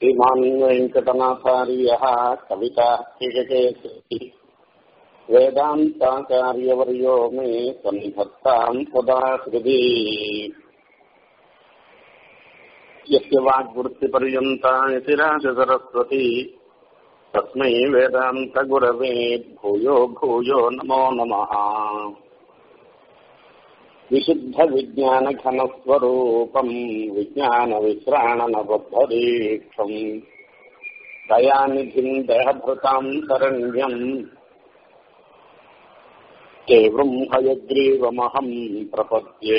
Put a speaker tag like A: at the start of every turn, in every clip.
A: श्रीमान् वेङ्कटनाथार्यः कवितार्किककेसरी वेदान्ताचार्यवर्यो मे सन्धत्ताम् सदा हृदि यस्य वाग्वृत्तिपर्यन्ता इति राजसरस्वती तस्मै वेदान्तगुरवे भूयो भूयो नमो नमः विशुद्धविज्ञानघनस्वरूपम् विज्ञानविश्राणनबद्धदीक्षम् दयानिधिम् दयभृताम् शरण्यम् केवलम् हयग्रीवमहम् प्रपद्ये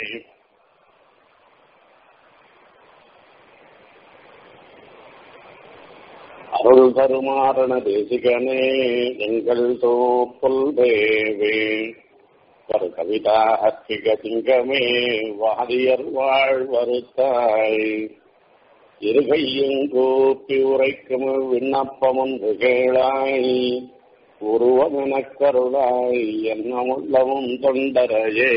A: அருள் தருமாறன தேசிகனே எங்கள் தோப்புல் தேவே ஒரு கவிதா ஹத்திக திங்கமே வாதியர் வாழ்வருத்தாய் இருகையும் கூப்பி உரைக்கும் விண்ணப்பமொன்று கேளாய் உருவமெனக் கருளாய் என்னமுள்ளமும் தொண்டரையே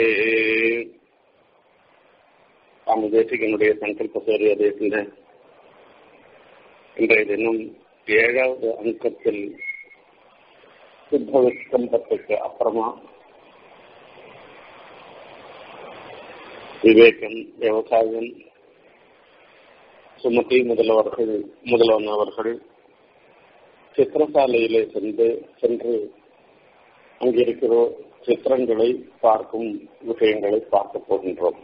A: சுவாமி தேசிகனுடைய சங்கல்ப சூரிய தேசின இன்றைய தினம் ஏழாவது அங்கத்தில் சித்த விஸ்கம்பத்துக்கு அப்புறமா விவேகன் விவசாயம் சுமதி முதல்வர்கள் முதல்வனவர்கள் சித்திரசாலையிலே சென்று சென்று அங்கிருக்கிற சித்திரங்களை பார்க்கும் விஷயங்களை பார்க்க போகின்றோம்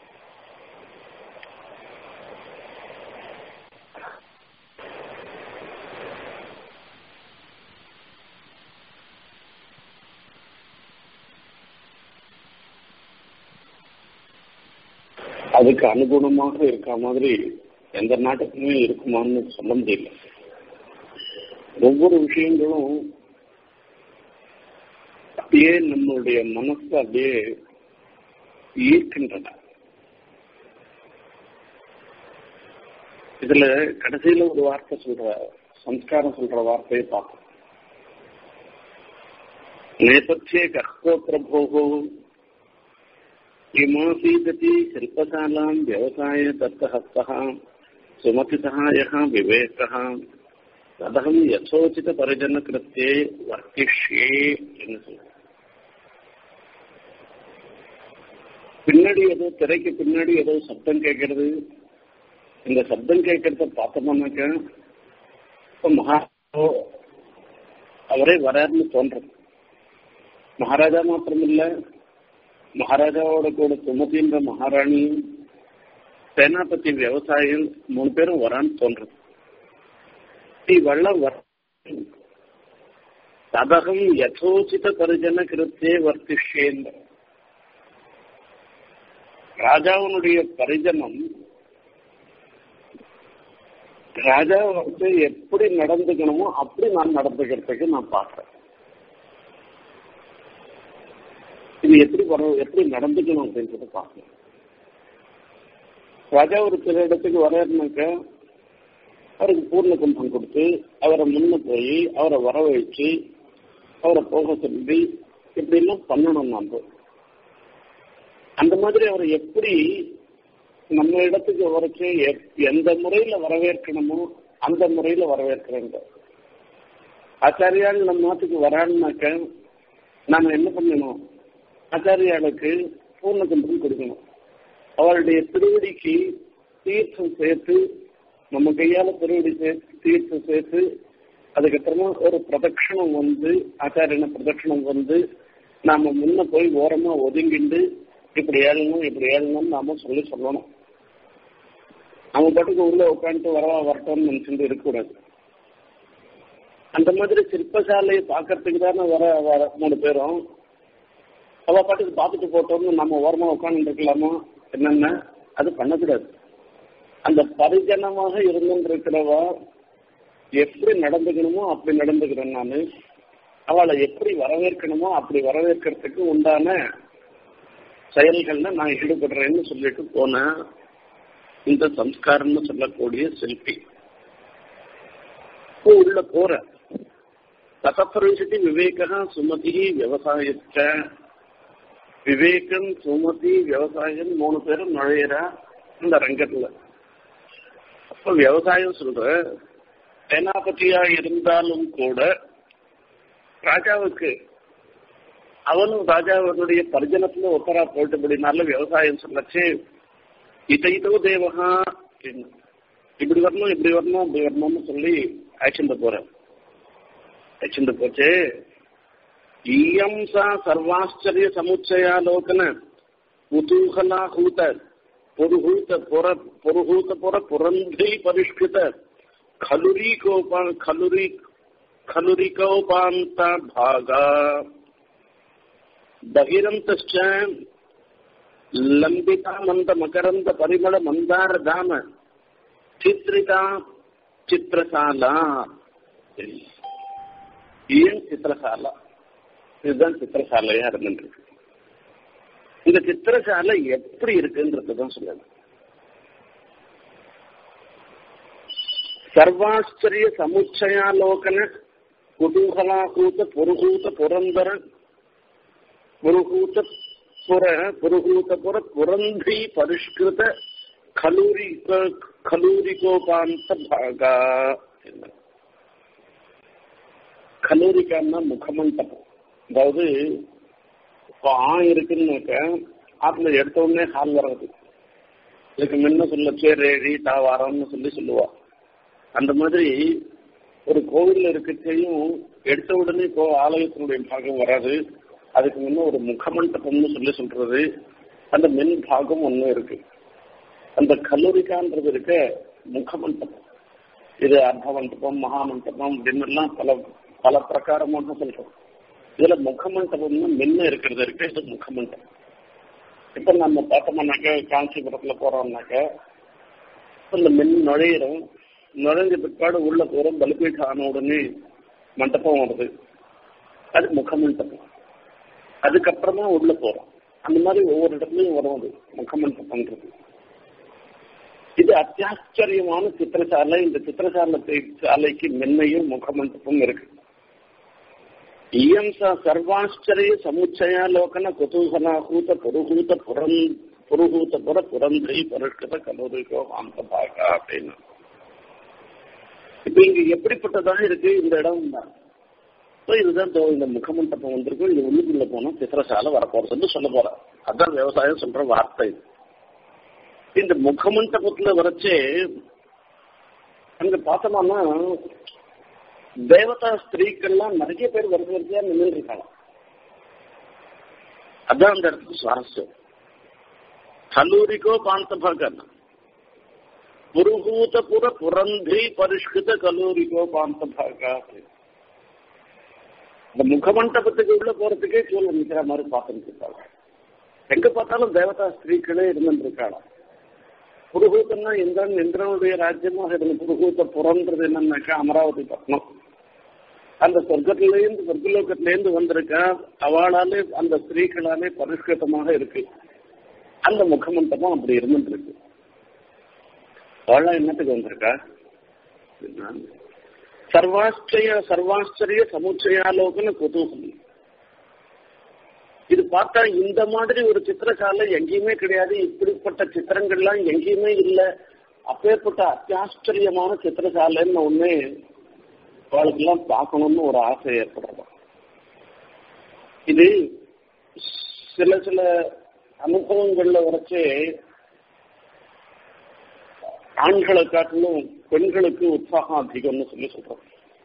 A: அதுக்கு அனுகுணமாக இருக்க மாதிரி எந்த நாட்டுக்குமே இருக்குமான்னு சொல்ல முடியல ஒவ்வொரு விஷயங்களும் அப்படியே நம்மளுடைய மனசு அப்படியே ஈர்க்கின்றன இதுல கடைசியில ஒரு வார்த்தை சொல்ற சம்ஸ்காரம் சொல்ற வார்த்தையை பார்ப்போம் நேபத்திய கர்த்தோ பிரபோகோ किमासीदति शिल्पशालां व्यवसाय दत्तहस्तः सुमतिसहायः विवेकः तदहं यथोचितपरिजनकृत्ये वर्तिष्ये என்று சொல்ற பின்னாடி ஏதோ திரைக்கு பின்னாடி ஏதோ சப்தம் கேட்கறது இந்த சப்தம் கேட்கறத பார்த்தோம்னாக்க இப்போ மகாராஜோ அவரே வராருன்னு தோன்றது மகாராஜா மாத்திரம் இல்லை மகாராஜாவோட கூட சுமதின்ற மகாராணி சேனாபதி விவசாயம் மூணு பேரும் வரான்னு தோன்றது இவெல்லாம் வர ததகம் யதோச்சித பரிஜன கிருத்தே வர்த்திஷேன் ராஜாவினுடைய பரிஜனம் ராஜா வந்து எப்படி நடந்துக்கணுமோ அப்படி நான் நடந்துக்கிறதுக்கு நான் பார்க்கிறேன் இது எப்படி வர எப்படி நடந்துக்கணும் அப்படின்றத பார்க்கணும் ராஜா ஒரு சில இடத்துக்கு வர்றாருனாக்க அவருக்கு பூர்ண கும்பம் கொடுத்து அவரை முன்ன போய் அவரை வரவழைச்சு அவரை போக சொல்லி இப்படி எல்லாம் பண்ணணும் நம்ம அந்த மாதிரி அவரை எப்படி நம்ம இடத்துக்கு வரைச்சு எந்த முறையில வரவேற்கணுமோ அந்த முறையில வரவேற்கிறேங்க ஆச்சாரியால் நம்ம நாட்டுக்கு வரான்னாக்க நாம என்ன பண்ணணும் ஆச்சாரியாளுக்கு பூர்ண கும்பம் கொடுக்கணும் அவருடைய திருவடிக்கு தீர்த்தம் சேர்த்து நம்ம கையால திருவடி சேர்த்து தீர்த்தம் சேர்த்து அதுக்கப்புறமா ஒரு பிரதட்சணம் வந்து ஆச்சாரியன பிரதட்சணம் வந்து நாம முன்ன போய் ஓரமா ஒதுங்கிண்டு இப்படி ஏழணும் இப்படி ஏழணும்னு நாம சொல்லி சொல்லணும் அவங்க பாட்டுக்கு உள்ள உட்காந்துட்டு வரவா வரட்டோம்னு நினைச்சுட்டு இருக்கக்கூடாது அந்த மாதிரி சிற்பசாலையை பார்க்கறதுக்கு தானே வர வர மூணு பேரும் அவ பாட்டுக்கு பார்த்துட்டு போட்டோம்னு நம்ம ஓரமா உட்காந்து இருக்கலாமா என்னென்ன அது பண்ணக்கூடாது அந்த பரிஜனமாக இருந்துருக்கிறவா எப்படி நடந்துக்கணுமோ அப்படி நடந்துக்கிறேன் நான் அவளை எப்படி வரவேற்கணுமோ அப்படி வரவேற்கிறதுக்கு உண்டான செயல்கள்ல நான் ஈடுபடுறேன்னு சொல்லிட்டு போனேன் இந்த சம்ஸ்காரம்னு சொல்லக்கூடிய சிற்பி உள்ள போற ததப்பரிசிட்டி விவேகா சுமதி விவசாயத்த விவேகம் சுமதி விவசாயம் மூணு பேரும் நுழையிறா இந்த ரங்கத்துல இப்ப விவசாயம் சொல்ற சேனாபதியா இருந்தாலும் கூட ராஜாவுக்கு அவனும் ராஜாவனுடைய பரிஜனத்துல ஒத்தரா போயிட்டபடினால விவசாயம் சொல்லச்சு இதைதோ தேவகா இப்படி வரணும் இப்படி வரணும் இப்படி வரணும்னு சொல்லி ஆக்ஷன் போறேன் ஆக்ஷன் போச்சு இயம் சா சர்வாச்சரிய சமுச்சயாலோகன குதூகலாஹூத புருஹூத புற புருஹூத புற புரந்தை பரிஷ்கிருத खलुरी कोपा खलुरी खलुरिकोपान्त भागा बहिरन्तश्च लम्बिता मन्द मकरन्द परिमळ मन्दार धाम चित्रिता चित्रशाला ஏன் சித்திரசாலா இதுதான் சித்திரசாலையா இருந்துருக்கு இந்த சித்திரசாலை எப்படி இருக்குன்றதுதான் சொல்லணும் சர்வாச்சரிய சமுச்சயாலோகன குதூகலாகூத புருகூத புரந்தர புருகூத புர புருகூத புர புரந்தி பரிஷ்கிருத கலூரி கலூரிகோபாந்த பாகா கலூரிக்கான்னா முகமண்டபம் அதாவது இப்போ ஆ இருக்குன்னாக்க ஆத்துல எடுத்த உடனே ஹால் வராது இதுக்கு முன்ன சொல்ல சேரேழி தாவாரம்னு சொல்லி சொல்லுவா அந்த மாதிரி ஒரு கோவில்ல இருக்கச்சையும் எடுத்த உடனே இப்போ ஆலயத்தினுடைய பாகம் வராது அதுக்கு முன்ன ஒரு முகமண்டபம்னு சொல்லி சொல்றது அந்த மென் பாகம் ஒண்ணு இருக்கு அந்த கல்லூரிக்கான்றது இருக்க முகமண்டபம் இது அர்த்த மண்டபம் மகாமண்டபம் அப்படின்னு எல்லாம் பல பல பிரகாரமாக சொல்றோம் இதுல முகமண்டபம்னு மென்ன இருக்கிறது இருக்கு இது முகமண்டபம் இப்ப நம்ம பார்த்தோம்னாக்க காஞ்சிபுரத்துல போறோம்னாக்க இந்த மென் நுழையிறோம் நுழைஞ்ச பிற்பாடு உள்ள போறோம் பலிபீठ ஆன உடனே மண்டபம் வருது அது முகமண்டபம் அதுக்கப்புறமா உள்ள போறோம் அந்த மாதிரி ஒவ்வொரு இடத்துலயும் வரும் அது முகமண்டபம்ன்றது இது அத்தியாச்சரியமான சித்திரசாலை இந்த சித்திரசாலை சாலைக்கு மென்மையும் முகமண்டபம் இருக்கு இயம் சர்வாச்சரிய சமுச்சயாலோகன குதூகலாகூத புருகூத புறம் புருகூத புற புரந்தை பருஷ்கத கலோரிகோ அந்த பாகா அப்படின்னு இப்ப இங்க எப்படிப்பட்டதாக இருக்கு இந்த இடம் தான் இதுதான் இந்த முகமண்டபம் வந்திருக்கும் இது உள்ளுக்குள்ள போனா சித்திரசாலை வரப்போறதுன்னு சொல்ல போற அதான் விவசாயம் சொல்ற வார்த்தை இது இந்த முகமண்டபத்துல வரைச்சு அங்க பார்த்தோம்னா தேவதா ஸ்திரீக்கள்லாம் நிறைய பேர் வருது வரிசையா நின்று இருக்காங்க அதான் அந்த இடத்துக்கு சுவாரஸ்யம் கல்லூரிக்கோ பாந்த பகன் புருகூத புற புரந்தி பரிஷ்கிருத கல்லூரிக்கோ பாந்த பாகா இந்த முகமண்டபத்துக்கு உள்ள போறதுக்கே சூழல் நிக்கிற மாதிரி பார்த்துட்டு இருக்காங்க எங்க பார்த்தாலும் தேவதா ஸ்திரீக்களே இருந்துட்டு இருக்காங்க புருகூத்தம்னா இந்திரன் இந்திரனுடைய ராஜ்யமாக இருந்த புருகூத்த புறம்ன்றது என்னன்னாக்கா அமராவதி பட்டணம் அந்த சொர்க்கத்திலேருந்து சொர்க்கலோகத்திலேருந்து வந்திருக்கா அவளாலே அந்த ஸ்திரீகளாலே பரிஷ்கிருத்தமாக இருக்கு அந்த முகமண்டபம் அப்படி இருந்துட்டு இருக்கு அவளா என்னத்துக்கு வந்திருக்கா சர்வாச்சரிய சர்வாச்சரிய சமுச்சயாலோகன குதூகலம் இது பார்த்தா இந்த மாதிரி ஒரு சித்திரசாலை எங்கேயுமே கிடையாது இப்படிப்பட்ட சித்திரங்கள்லாம் எங்கேயுமே இல்லை அப்பேற்பட்ட அத்தியாச்சரியமான சித்திரசாலைன்னு ஒண்ணு அவளுக்கெல்லாம் பார்க்கணும்னு ஒரு ஆசை ஏற்படுறது இது சில சில அனுபவங்கள்ல வரைச்சு ஆண்களை காட்டிலும் பெண்களுக்கு உற்சாகம் அதிகம்னு சொல்லி சொல்றோம்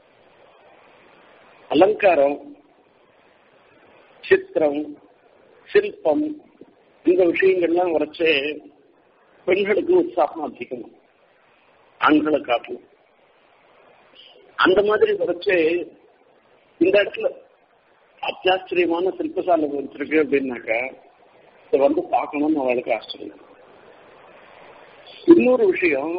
A: அலங்காரம் சித்திரம் சிற்பம் இந்த விஷயங்கள்லாம் வரைச்சு பெண்களுக்கு உற்சாகம் அதிகம் ஆண்களை காட்டிலும் அந்த மாதிரி வரைச்சு இந்த இடத்துல அத்தியாச்சரியமான சிற்பசாலை வச்சிருக்கு அப்படின்னாக்கா இதை வந்து பார்க்கணும்னு அவளுக்கு ஆச்சரியம் இன்னொரு விஷயம்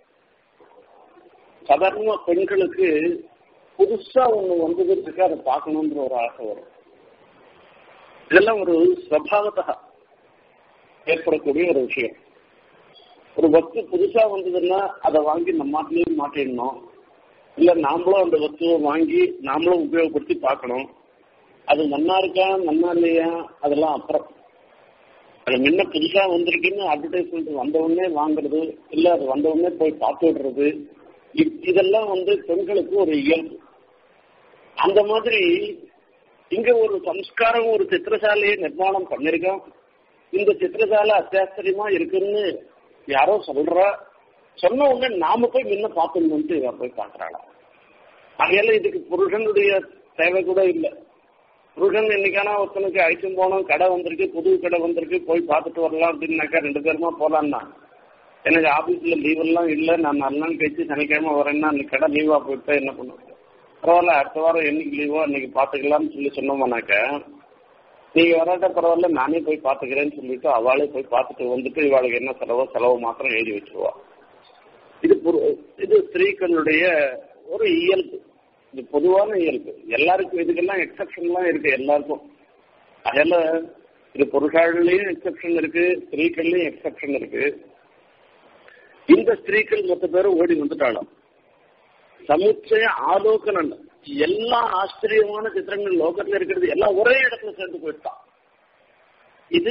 A: சாதாரணமா பெண்களுக்கு புதுசா ஒண்ணு வந்ததுக்கு அதை பார்க்கணுன்ற ஒரு ஆசை வரும் இதெல்லாம் ஒரு ஸ்வபாவத்தா ஏற்படக்கூடிய ஒரு விஷயம் ஒரு வஸ்து புதுசா வந்ததுன்னா அதை வாங்கி நம்ம மாட்டிலையும் மாட்டிடணும் இல்ல நாமளும் அந்த வஸ்துவை வாங்கி நாமளும் உபயோகப்படுத்தி பார்க்கணும் அது நன்னா இருக்கா நன்னா இல்லையா அதெல்லாம் அப்புறம் அது முன்ன புதுசா வந்திருக்குன்னு அட்வர்டைஸ்மெண்ட் வந்த உடனே வாங்குறது இல்ல அது வந்த உடனே போய் பார்த்து விடுறது இ- இதெல்லாம் வந்து பெண்களுக்கு ஒரு இயல்பு அந்த மாதிரி இங்க ஒரு சம்ஸ்காரம் ஒரு சித்திரசாலையை நிர்மாணம் பண்ணிருக்கோம் இந்த சித்திரசாலை அத்தியாச்சரியமா இருக்குன்னு யாரோ சொல்றா சொன்ன உடனே நாம போய் முன்ன பார்த்துட்டு இவ போய் பாக்குறாளா அதையெல்லாம் இதுக்கு புருஷனுடைய தேவை கூட இல்லை புருஷன் இன்னைக்கான ஒருத்தனுக்கு அழைச்சும் போனோம் கடை வந்திருக்கு புது கடை வந்திருக்கு போய் பார்த்துட்டு வரலாம் அப்படின்னாக்கா ரெண்டு பேருமா போலான்னா எனக்கு ஆபீஸ்ல லீவ் எல்லாம் இல்லை நான் நாலு நாள் கழிச்சு சனிக்கிழமை வரேன்னா அன்னைக்கு கடை லீவா போயிட்டா என்ன பண்ணுவேன் பரவாயில்ல அடுத்த வாரம் என்னைக்கு லீவோ அன்னைக்கு பார்த்துக்கலாம்னு சொல்லி சொன்னோம்னாக்க நீங்க வராட்ட பரவாயில்ல நானே போய் பார்த்துக்கிறேன்னு சொல்லிட்டு அவளே போய் பார்த்துட்டு வந்துட்டு இவாளுக்கு என்ன செலவோ செலவு மாத்திரம் எழுதி வச்சிருவா இது புரு- இது ஸ்திரீக்களுடைய ஒரு இயல்பு இது பொதுவான இயல்பு எல்லாருக்கும் இதுக்கெல்லாம் எக்ஸப்ஷன்லாம் இருக்கு எல்லாருக்கும் அதெல்லாம் இது புருஷாள்லயும் எக்ஸப்ஷன் இருக்கு ஸ்திரீக்கள்லயும் எக்ஸப்ஷன் இருக்கு இந்த ஸ்திரீக்கள் மொத்த பேரும் ஓடி வந்துட்டாலும் சமுச்சய ஆலோகனன் எல்லா ஆச்சரியமான சித்திரங்கள் லோகத்துல இருக்கிறது எல்லாம் ஒரே இடத்துல சேர்ந்து போயிட்டான் இது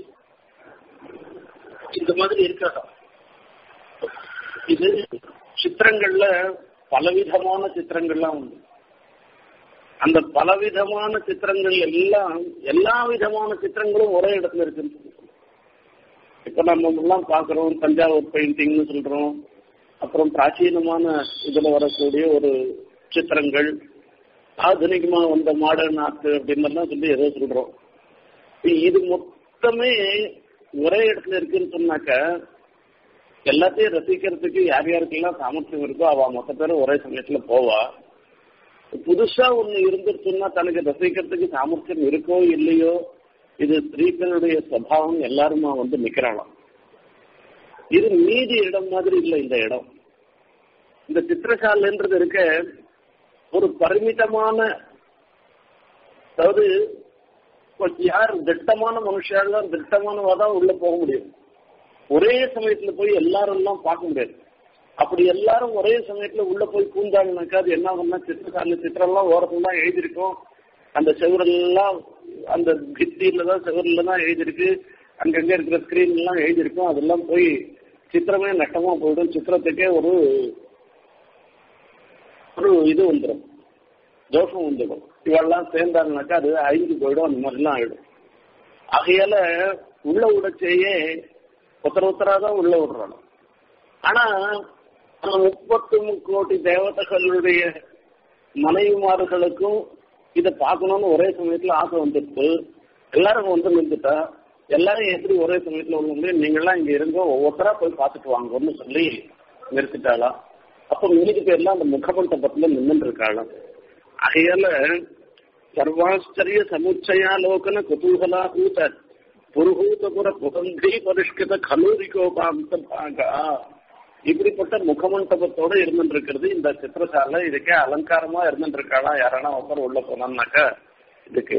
A: இந்த மாதிரி இருக்காதா இது சித்திரங்கள்ல பலவிதமான சித்திரங்கள்லாம் உண்டு அந்த பலவிதமான சித்திரங்கள் எல்லாம் எல்லா விதமான சித்திரங்களும் ஒரே இடத்துல இருக்குன்னு சொல்லி சொல்றோம். இப்ப நம்ம எல்லாம் பாக்குறோம் தஞ்சாவூர் பெயிண்டிங்னு சொல்றோம் அப்புறம் பிராச்சீனமான இதுல வரக்கூடிய ஒரு சித்திரங்கள் ஆధుனிகமா வந்த மாடர்ன் ஆர்ட் அப்படின்னு எல்லாம் சொல்லி ஏதோ சொல்றோம் இது மொத்தமே ஒரே இடத்துல இருக்குன்னு சொன்னாக்க எல்லாத்தையும் ரசிக்கிறதுக்கு யார் யாருக்கெல்லாம் சாமர்த்தியம் இருக்கோ அவ மொத்த பேரும் ஒரே சமயத்துல போவா புதுசா ஒண்ணு இருந்துருச்சுன்னா தனக்கு ரசிக்கிறதுக்கு சாமர்த்தியம் இருக்கோ இல்லையோ இது ஸ்திரீகளுடைய சுவாவம் எல்லாருமா வந்து நிக்கிறாளாம் இது மீதி இடம் மாதிரி இல்லை இந்த இடம் இந்த சித்திரசாலைன்றது இருக்க ஒரு பரிமிதமான அதாவது கொஞ்சம் யார் திட்டமான மனுஷால திட்டமானவா தான் உள்ள போக முடியும் ஒரே சமயத்துல போய் எல்லாரும் எல்லாம் பார்க்க முடியாது அப்படி எல்லாரும் ஒரே சமயத்துல உள்ள போய் பூந்தாங்கனாக்கா அது என்ன பண்ணா சித்திரசாலை சித்திரம் எல்லாம் ஓரத்துல தான் எழுதியிருக்கும் அந்த செவரெல்லாம் அந்த பித்தியில தான் செவரில் தான் எழுதியிருக்கு அங்கங்க இருக்கிற ஸ்கிரீன் எல்லாம் எழுதியிருக்கும் அதெல்லாம் போய் சித்திரமே நட்டமா போயிடும் சித்திரத்துக்கே ஒரு ஒரு இது வந்துடும் தோஷம் வந்துடும் இவெல்லாம் சேர்ந்தாங்கனாக்கா அது அழிஞ்சு போயிடும் அந்த மாதிரிலாம் ஆயிடும் ஆகையால உள்ள விடச்சேயே ஒருத்தர் ஒருத்தரா தான் உள்ள விடுறாங்க ஆனா அந்த முப்பத்து கோடி தேவதைகளுடைய மனைவிமார்களுக்கும் இதை பார்க்கணும்னு ஒரே சமயத்துல ஆசை வந்துட்டு எல்லாரும் வந்து நின்றுட்டா எல்லாரும் எப்படி ஒரே சமயத்துல உள்ள முடியும் நீங்கெல்லாம் இங்க இருங்க ஒவ்வொருத்தரா போய் பார்த்துட்டு வாங்கன்னு சொல்லி நிறுத்திட்டாளாம் அப்ப மீதி பேர்லாம் அந்த முகமண்டபத்துல நின்று இருக்காளாம் ஆகையால சர்வாச்சரிய சமுச்சயாலோகன குதூகலாபூத புருகூதபுர புகந்தி பரிஷ்கிருத கலூரிகோபாந்த பாகா இப்படிப்பட்ட முகமண்டபத்தோட இருந்துட்டு இருக்கிறது இந்த சித்திரசாலை இதுக்கே அலங்காரமா இருந்துட்டு இருக்காளா யாரானா ஒருத்தர் உள்ள போனான்னாக்கா இதுக்கு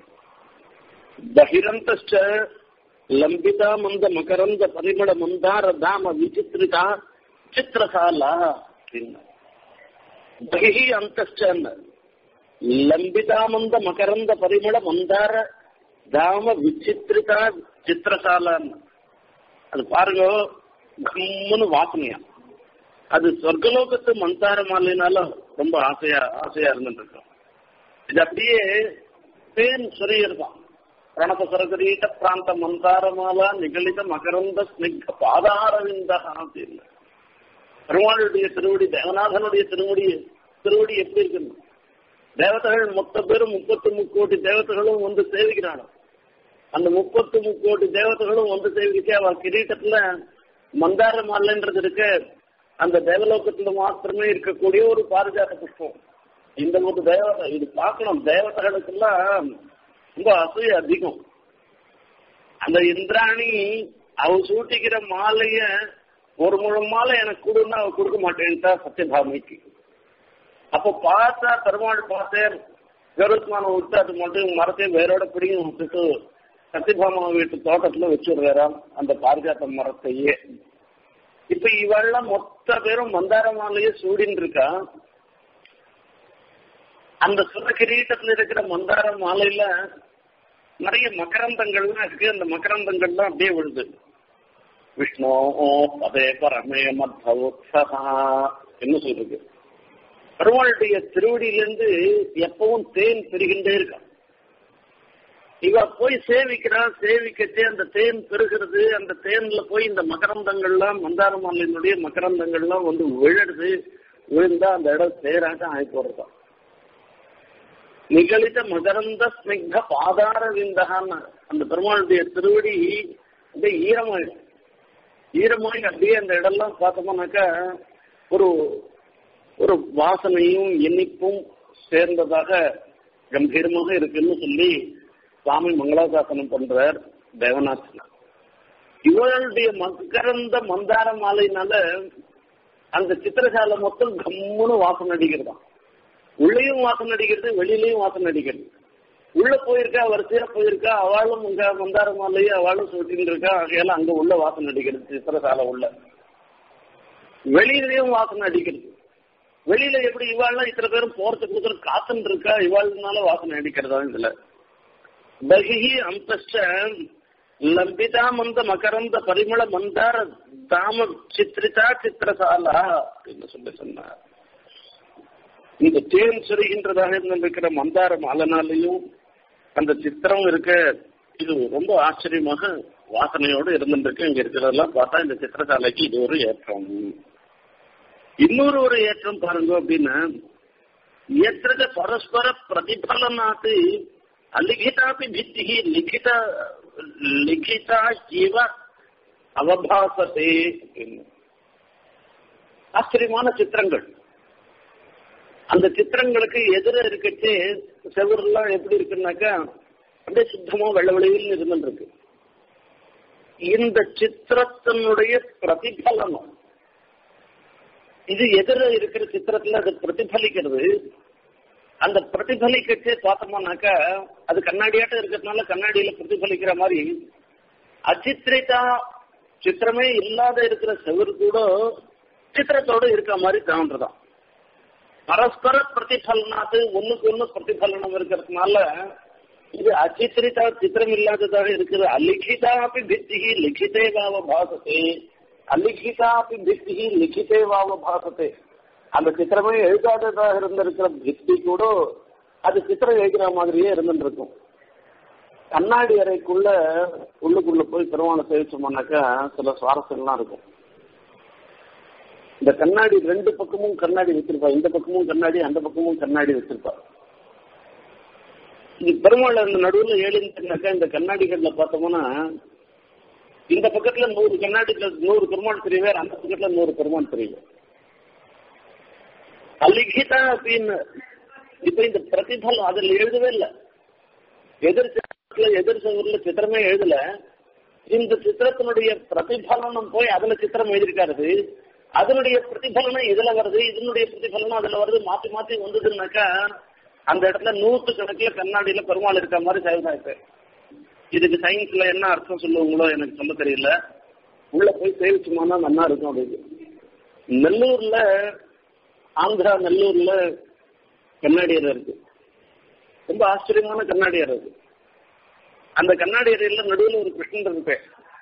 A: பகிரந்த லம்பிதா மந்த மகரந்த பரிமள மந்தார தாம விசித்திரிதா சித்திரசாலா அப்படின்னா பகி அந்த லம்பிதாமந்த மகரந்த பரிமள மந்தார தாம விசித்திரிதா சித்திரசாலான்னு அது பாருங்க கம்முன்னு வாசனையா அது சொர்க்கலோகத்து மந்தார மாலைனாலும் ரொம்ப ஆசையா ஆசையா இருந்துட்டு இருக்கோம் இது அப்படியே தேன் சொரியர் தான் பிரணப சரகரீட்ட பிராந்த மந்தார மாலா நிகழித மகரந்த ஸ்னிக்த பாதாரவிந்தா அப்படின்னு பெருமாளுடைய திருவடி தேவநாதனுடைய திருவடி திருவடி எப்படி இருக்குன்னு தேவதைகள் மொத்த பேரும் முப்பத்து முக்கோடி தேவதைகளும் வந்து சேவிக்கிறாங்க அந்த முப்பத்து முக்கோடி தேவதைகளும் வந்து சேவிக்க அவ கிரீட்டத்துல மந்தார மாலைன்றது இருக்கு அந்த தேவலோகத்துல மாத்திரமே இருக்கக்கூடிய ஒரு பாரிஜாத புஷ்பம் இந்த ஒரு தேவதை இது பார்க்கணும் தேவதைகளுக்கெல்லாம் ரொம்ப அசூய அதிகம் அந்த இந்திராணி அவ சூட்டிக்கிற மாலைய ஒரு முழம் மாலை எனக்கு கொடுன்னா அவ கொடுக்க மாட்டேன்ட்டா சத்யபாமிக்கு அப்ப பார்த்தா பெருமாள் பார்த்தேன் கருத்மானம் விட்டு அது மட்டும் மரத்தையும் வேரோட பிடியும் விட்டுட்டு சத்யபாமா வீட்டு தோட்டத்துல வச்சுடுறாராம் அந்த பாரிஜாத்த மரத்தையே இப்ப இவெல்லாம் மொத்த பேரும் மந்தார மாலையே சூடின்னு இருக்கா அந்த சுர கிரீட்டத்துல இருக்கிற மந்தார மாலையில நிறைய மகரந்தங்கள்லாம் இருக்கு அந்த மகரந்தங்கள்லாம் அப்படியே விழுது விஷ்ணு பதே பரமே மத்தோத்சகா என்ன சொல்றது பெருமாளுடைய திருவடியிலிருந்து எப்பவும் தேன் பெருகின்றே இருக்கான் இவ போய் சேவிக்கிறா சேவிக்கச்சே அந்த தேன் பெருகிறது அந்த தேன்ல போய் இந்த மகரந்தங்கள்லாம் மந்தார மாலையினுடைய மகரந்தங்கள்லாம் வந்து விழுது விழுந்தா அந்த இடம் தேராட்டம் ஆகி போறதாம் நிகழித்த மகரந்த ஸ்னிக்த பாதார விந்தகான்னு அந்த பெருமாளுடைய திருவடி அப்படியே ஈரமாயிடும் ஈரமாகி அப்படியே அந்த இடம்லாம் பார்த்தோம்னாக்கா ஒரு ஒரு வாசனையும் இனிப்பும் சேர்ந்ததாக கம்பீரமாக இருக்குன்னு சொல்லி சுவாமி மங்களாசாசனம் பண்றார் தேவநாதன் இவர்களுடைய மகரந்த மந்தார மாலையினால அந்த சித்திரசாலை மொத்தம் கம்முன்னு வாசனை அடிக்கிறதாம் உள்ளேயும் வாசனை அடிக்கிறது வெளியிலையும் வாசனை அடிக்கிறது உள்ள போயிருக்கா வரிசையா போயிருக்கா அவளும் இங்க மந்தார மாலையை அவளும் சொல்லிட்டு இருக்கா ஆகையால அங்க உள்ள வாசனை அடிக்கிறது சித்திரசாலை உள்ள வெளியிலையும் வாசனை அடிக்கிறது வெளியில எப்படி இவாள்லாம் இத்தனை பேரும் போறதுக்கு கொடுக்குற காத்துன்னு இருக்கா இவாள்னால வாசனை அடிக்கிறதா இதுல பகிஹி அந்தஸ்ட லம்பிதா மந்த மகரந்த பரிமள மந்தார தாம சித்திரிதா சித்திரசாலா அப்படின்னு சொல்லி சொன்னார் இந்த தேன் சொருகின்றதாக இருந்திருக்கிற மந்தார மாலனாலையும் அந்த சித்திரம் இருக்க இது ரொம்ப ஆச்சரியமாக வாசனையோடு இருந்துருக்கு இங்க இருக்கிறதெல்லாம் பார்த்தா இந்த சித்திரசாலைக்கு இது ஒரு ஏற்றம் இன்னொரு ஒரு ஏற்றம் பாருங்க அப்படின்னா எத்திரக பரஸ்பர பிரதிபலனாத்து அலிகிதாபி பித்தி லிகித லிகிதா ஜீவ அவபாசத்தே ஆச்சரியமான சித்திரங்கள் அந்த சித்திரங்களுக்கு எதிர இருக்கச்சு செவரெல்லாம் எப்படி இருக்குன்னாக்கா அப்படியே சுத்தமா வெள்ள வெளியில் இருந்துருக்கு இந்த சித்திரத்தினுடைய பிரதிபலனம் இது எதிர இருக்கிற சித்திரத்துல அது பிரதிபலிக்கிறது அந்த பிரதிபலிக்கச்சே பார்த்தோம்னாக்கா அது கண்ணாடியாட்டம் இருக்கிறதுனால கண்ணாடியில பிரதிபலிக்கிற மாதிரி அச்சித்திரிதா சித்திரமே இல்லாத இருக்கிற செவரு கூட சித்திரத்தோட இருக்க மாதிரி தோன்றதான் பரஸ்பர பிரதிபலனாது ஒண்ணுக்கு ஒண்ணு பிரதிபலனம் இருக்கிறதுனால இது அச்சித்திரிதா சித்திரம் இல்லாததாக இருக்கிற அலிகிதா அப்படி பித்திகி லிখিதே வாவ பாசத்தே அலிகிதா அப்படி பித்திகி லிখিதே வாவ பாசத்தே அந்த சித்திரமே எழுதாததாக இருந்திருக்கிற பித்தி கூட அது சித்திரம் எழுதுற மாதிரியே இருந்துட்டு இருக்கும் கண்ணாடி அறைக்குள்ள உள்ளுக்குள்ள போய் பெருமாளை சேவிச்சோம்னாக்கா சில சுவாரஸ்யம்லாம் இருக்கும் இந்த கண்ணாடி ரெண்டு பக்கமும் கண்ணாடி வச்சிருப்பா இந்த பக்கமும் கண்ணாடி அந்த பக்கமும் கண்ணாடி வச்சிருப்பா இது பெருமாள் அந்த நடுவில் ஏழுனாக்கா இந்த கண்ணாடிகள்ல பார்த்தோம்னா இந்த பக்கத்துல நூறு கண்ணாடிகள் நூறு பெருமாள் தெரியவே அந்த பக்கத்துல நூறு பெருமாள் தெரியல அலிகிதா அப்படின்னு இப்ப இந்த பிரதிபலம் அதுல எழுதவே இல்லை எதிர் சித்திரத்துல எதிர் சவரில் சித்திரமே எழுதல இந்த சித்திரத்தினுடைய பிரதிபலனம் போய் அதுல சித்திரம் எழுதியிருக்காரு அதனுடைய பிரதிபலனம் இதுல வருது இதனுடைய பிரதிபலனம் அதுல வருது மாத்தி மாத்தி வந்ததுன்னாக்கா அந்த இடத்துல நூற்று கணக்குல கண்ணாடியில பெருமாள் இருக்க மாதிரி செயல்பாடு இதுக்கு சயின்ஸ்ல என்ன அர்த்தம் சொல்லுவாங்களோ எனக்கு சொல்ல தெரியல உள்ள போய் சேவிச்சுமானா நல்லா இருக்கும் அப்படின்னு நெல்லூர்ல ஆந்திரா நெல்லூர்ல கண்ணாடியர் இருக்கு ரொம்ப ஆச்சரியமான கண்ணாடியர் இருக்கு அந்த கண்ணாடி அறையில நடுவில் ஒரு கிருஷ்ணன் இருப்பேன்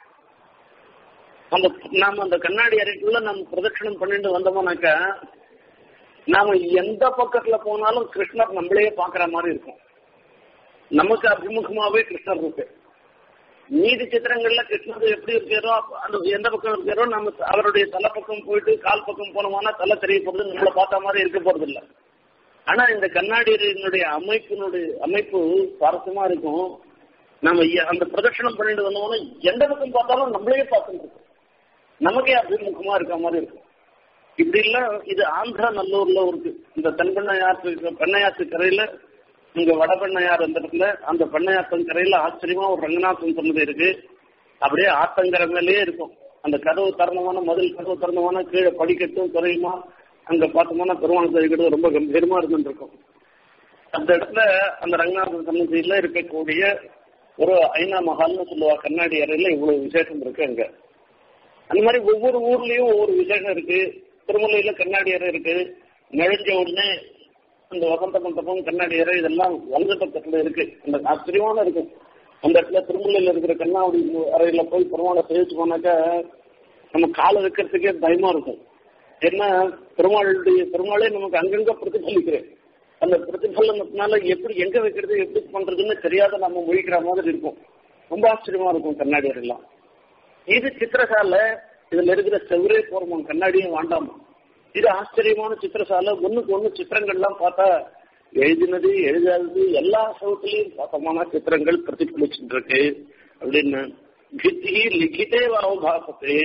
A: அந்த நாம அந்த கண்ணாடி அறைக்குள்ள நம்ம பிரதட்சணம் பண்ணிட்டு வந்தோம்னாக்கா நாம எந்த பக்கத்துல போனாலும் கிருஷ்ணர் நம்மளையே பாக்குற மாதிரி இருக்கும் நமக்கு அபிமுகமாவே கிருஷ்ணர் இருக்கு மீதி சித்திரங்கள்ல கிருஷ்ணர் எப்படி இருக்கிறோ அந்த எந்த பக்கம் இருக்கிறோ நம்ம அவருடைய தலை பக்கம் போயிட்டு கால் பக்கம் போனோம்னா தலை தெரிய போறது நம்மளை பார்த்த மாதிரி இருக்க போறது இல்லை ஆனா இந்த கண்ணாடியினுடைய அமைப்பினுடைய அமைப்பு சுவாரஸ்யமா இருக்கும் நம்ம அந்த பிரதட்சணம் பண்ணிட்டு வந்தோம்னா எந்த பக்கம் பார்த்தாலும் நம்மளையே பார்த்துட்டு இருக்கும் நமக்கே அபிமுகமா இருக்க மாதிரி இருக்கும் இப்படி எல்லாம் இது ஆந்திரா நல்லூர்ல இருக்கு இந்த தென்பெண்ணையாற்று பெண்ணையாற்று கரையில இங்க வடபெண்ணையார் அந்த இடத்துல அந்த பெண்ணையாற்றன் கரையில ஆச்சரியமா ஒரு ரங்கநாதன் சொன்னது இருக்கு அப்படியே ஆத்தங்கரை மேலேயே இருக்கும் அந்த கதவு தருணமான மதில் கதவு தருணமான கீழே படிக்கட்டும் குறையுமா அங்க பார்த்தோம்னா பெருமாள் தெரிவிக்கிறது ரொம்ப கம்பீரமா இருந்துருக்கும் அந்த இடத்துல அந்த ரங்கநாதன் சன்னதியில இருக்கக்கூடிய ஒரு ஐநா மகால்னு சொல்லுவா கண்ணாடி அறையில இவ்வளவு விசேஷம் இருக்கு அங்க அந்த மாதிரி ஒவ்வொரு ஊர்லயும் ஒவ்வொரு விசேஷம் இருக்கு திருமலையில கண்ணாடி அறை இருக்கு நெழிஞ்ச உடனே அந்த வசந்த மண்டபம் கண்ணாடி அறை இதெல்லாம் வலது பக்கத்துல இருக்கு அந்த ஆச்சரியமான இருக்கும் அந்த இடத்துல திருமலையில் இருக்கிற கண்ணாடி அறையில போய் பெருமாளை சேவிச்சு போனாக்கா நம்ம காலை வைக்கிறதுக்கே பயமா இருக்கும் ஏன்னா பெருமாளுடைய பெருமாளே நமக்கு அங்கங்க பிரதிபலிக்கிறேன் அந்த பிரதிபலனத்தினால எப்படி எங்க வைக்கிறது எப்படி பண்றதுன்னு தெரியாத நம்ம முழிக்கிற மாதிரி இருக்கும் ரொம்ப ஆச்சரியமா இருக்கும் கண்ணாடி எல்லாம் இது சித்திரசாலை இதுல இருக்கிற செவரே போறோம் கண்ணாடியும் வேண்டாமா இது ஆச்சரியமான சித்திரசாலை ஒண்ணுக்கு ஒண்ணு சித்திரங்கள்லாம் பார்த்தா எழுதினது எழுதாதது எல்லா சவுத்துலயும் பார்த்தோம்னா சித்திரங்கள் பிரதிபலிச்சுட்டு இருக்கு அப்படின்னு கித்தி லிகிதே வாவபாசத்தே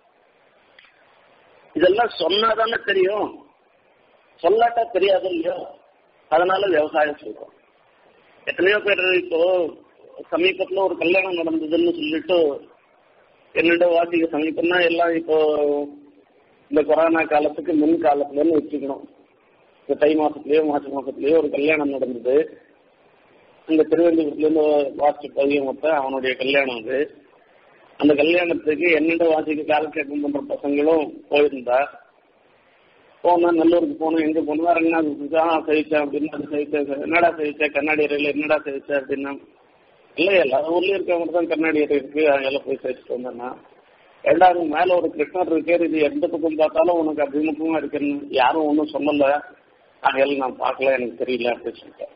A: இதெல்லாம் சொன்னாதானே தெரியும் சொல்லாட்டா தெரியாது இல்லையா அதனால விவசாயம் செய்வோம் எத்தனையோ பேர் இப்போ சமீபத்துல ஒரு கல்யாணம் நடந்ததுன்னு சொல்லிட்டு என்னோட வாசிக்க சமீபம்னா எல்லாம் இப்போ இந்த கொரோனா காலத்துக்கு முன் காலத்துலன்னு வச்சுக்கணும் இந்த தை மாசத்துலயோ மார்ச் மாசத்துலயோ ஒரு கல்யாணம் நடந்தது இந்த திருவனந்தபுரத்துலேருந்து வாசிச்சு பையன் மொத்தம் அவனுடைய கல்யாணம் அது அந்த கல்யாணத்துக்கு என்னோட வாசிக்கு காலக்கேட்டம் பண்ற பசங்களும் போயிருந்தா போனா நல்லூருக்கு போனோம் எங்க போனோம் ரங்கநாதத்துக்கு ஆ சகிச்சேன் அப்படின்னு அது சகிச்சேன் என்னடா சகிச்சேன் கண்ணாடி அறையில என்னடா சகிச்சேன் அப்படின்னா இல்ல எல்லா ஊர்லயும் இருக்கவங்க தான் கண்ணாடி அறை இருக்கு அங்கெல்லாம் போய் சகிச்சுட்டு வந்தேன்னா ரெண்டாவது மேல ஒரு கிருஷ்ணர் இருக்காரு இது எந்த பக்கம் பார்த்தாலும் உனக்கு அபிமுகமா இருக்குன்னு யாரும் ஒன்றும் சொல்லல அதையெல்லாம் நான் பார்க்கல எனக்கு தெரியல அப்படின்னு சொல்லிட்டேன்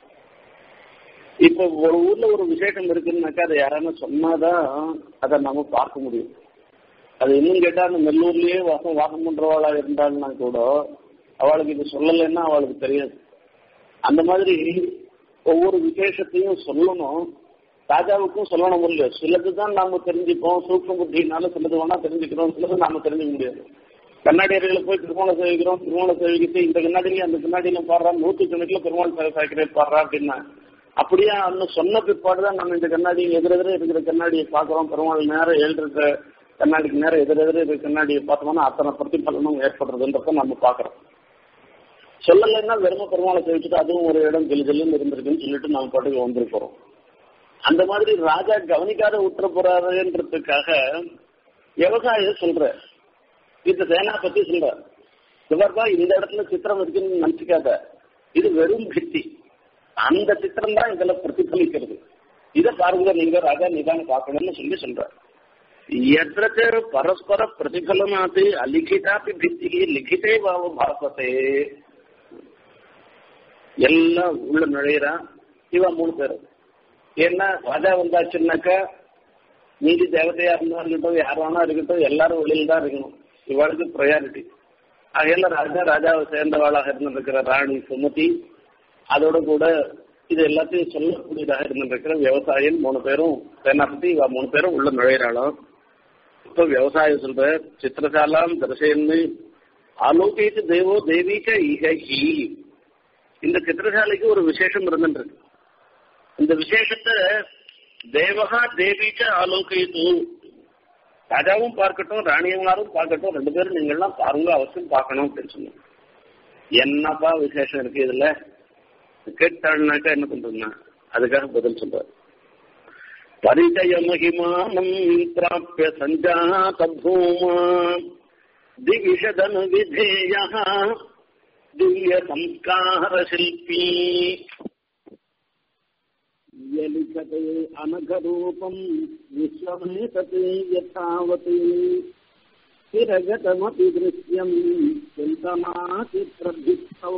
A: இப்ப ஒரு ஊர்ல ஒரு விசேஷம் இருக்குன்னாக்கா அதை யாரான சொன்னாதான் அதை நம்ம பார்க்க முடியும் அது இன்னும் கேட்டா அந்த நெல்லூர்லயே வாசம் வாசம் பண்றவாளா இருந்தாங்கன்னா கூட அவளுக்கு இது சொல்லலைன்னா அவளுக்கு தெரியாது அந்த மாதிரி ஒவ்வொரு விசேஷத்தையும் சொல்லணும் ராஜாவுக்கும் சொல்லணும் இல்லையோ சிலது தான் நாம தெரிஞ்சுப்போம் சூக்ம புத்தினால சிலது வேணா தெரிஞ்சுக்கிறோம் சிலது நாம தெரிஞ்சுக்க முடியாது கண்ணாடி அறையில போய் திருமணம் சேவிக்கிறோம் திருமணம் சேவிக்கிட்டு இந்த கண்ணாடியில அந்த கண்ணாடியில பாடுறா நூற்று கணக்கில் பெருமாள் சேவை சாய்க்கிறேன் பாடுறா அப்படின்னா அப்படியே அந்த சொன்ன பிற்பாடுதான் நம்ம இந்த கண்ணாடி எதிரெதிர இருக்கிற கண்ணாடியை பாக்குறோம் பெருமாள் நேரம் எழுதுற கண்ணாடிக்கு நேரம் எதிரெதிர இருக்கிற கண்ணாடியை பார்த்தோம்னா அத்தனை பிரதிபலனும் ஏற்படுறதுன்றத நம்ம பாக்குறோம் சொல்லலைன்னா வெறும பெருமாளை சேவிச்சுட்டு அதுவும் ஒரு இடம் ஜெல்லு ஜெல்லுன்னு இருந்திருக்குன்னு சொல்லிட்டு நம்ம பாட்டுக்கு வந்துருக்கிறோம் அந்த மாதிரி ராஜா கவனிக்காத விட்டுற போறாருன்றதுக்காக விவசாயம் சொல்ற இந்த சேனா பத்தி சொல்ற இவர்பா இந்த இடத்துல சித்திரம் இருக்குன்னு நினைச்சுக்காத இது வெறும் பித்தி அந்த சித்திரம் தான் இதுல பிரதிபலிக்கிறது இதை பாருங்க நீங்க ராஜா நிதானம் பார்க்கணும்னு சொல்லி சொல்ற எத்திரச்ச பரஸ்பர பிரதிபலனாத்து அலிகிதாப்பி பித்தி லிகிதே பாவ பாசத்தே எல்லாம் உள்ள நுழையிறான் இவன் மூணு பேர் ஏன்னா ராஜா வந்தாச்சுன்னாக்கா நீதி தேவதையா இருந்தா இருக்கட்டும் யார் வேணா இருக்கட்டும் எல்லாரும் வெளியில தான் இருக்கணும் இவளுக்கு ப்ரையாரிட்டி ஆகையில ராஜா ராஜாவை சேர்ந்தவாளாக இருந்திருக்கிற ராணி சுமதி அதோட கூட இது எல்லாத்தையும் சொல்லக்கூடியதாக இருந்திருக்கிற விவசாயம் மூணு பேரும் சேனாபதி இவ மூணு பேரும் உள்ள நுழையிறாளும் இப்ப விவசாயம் சொல்ற சித்திரசாலாம் தரிசைன்னு ஆலோகித்து தேவோ தேவிக இகி இந்த சித்திரசாலைக்கு ஒரு விசேஷம் இருந்துருக்கு இந்த விசேஷத்தை தேவகா தேவிக்க ஆலோகித்து ராஜாவும் பார்க்கட்டும் ராணியமாரும் பார்க்கட்டும் ரெண்டு பேரும் நீங்கள்லாம் பாருங்க அவசியம் பார்க்கணும் அப்படின்னு சொன்னாங்க என்னப்பா விசேஷம் இருக்கு இதுல கேட்டாள்னாக்கா என்ன பண்றதுன்னா அதுக்காக பதில் சொல்றாரு பரிச்சய மகிமானம் பிராப்பிய சஞ்சாத பூமா திவிஷதனு விதேய திவ்ய சம்ஸ்கார சில்பி यलिखते अनघरूपम् विश्वमेतते यथावत् स्थिरगतमपि दृश्यम् चिन्तनाति प्रभिक्तौ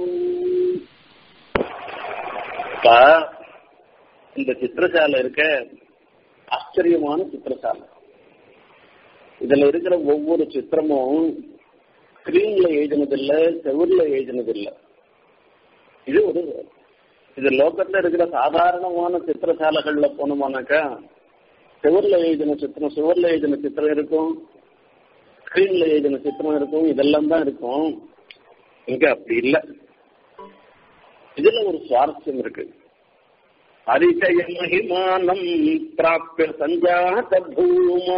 A: இந்த சித்திரசாலை இருக்க ஆச்சரியமான சித்திரசாலை இதுல இருக்கிற ஒவ்வொரு சித்திரமும் ஸ்கிரீன்ல எழுதினதில்லை செவுர்ல எழுதினதில்லை இது ஒரு இது லோக்கத்துல இருக்கிற சாதாரணமான சித்திரசாலைகள்ல போனோமானாக்கா சுவர்ல எழுதின சித்திரம் சுவர்ல எழுதின சித்திரம் இருக்கும் ஸ்கிரீன்ல எழுதின சித்திரம் இருக்கும் இதெல்லாம் தான் இருக்கும் இங்க அப்படி இல்லை இதுல ஒரு சுவாரஸ்யம் இருக்கு அரிசய மகிமானம் பிராப்பிய சஞ்சாத பூமா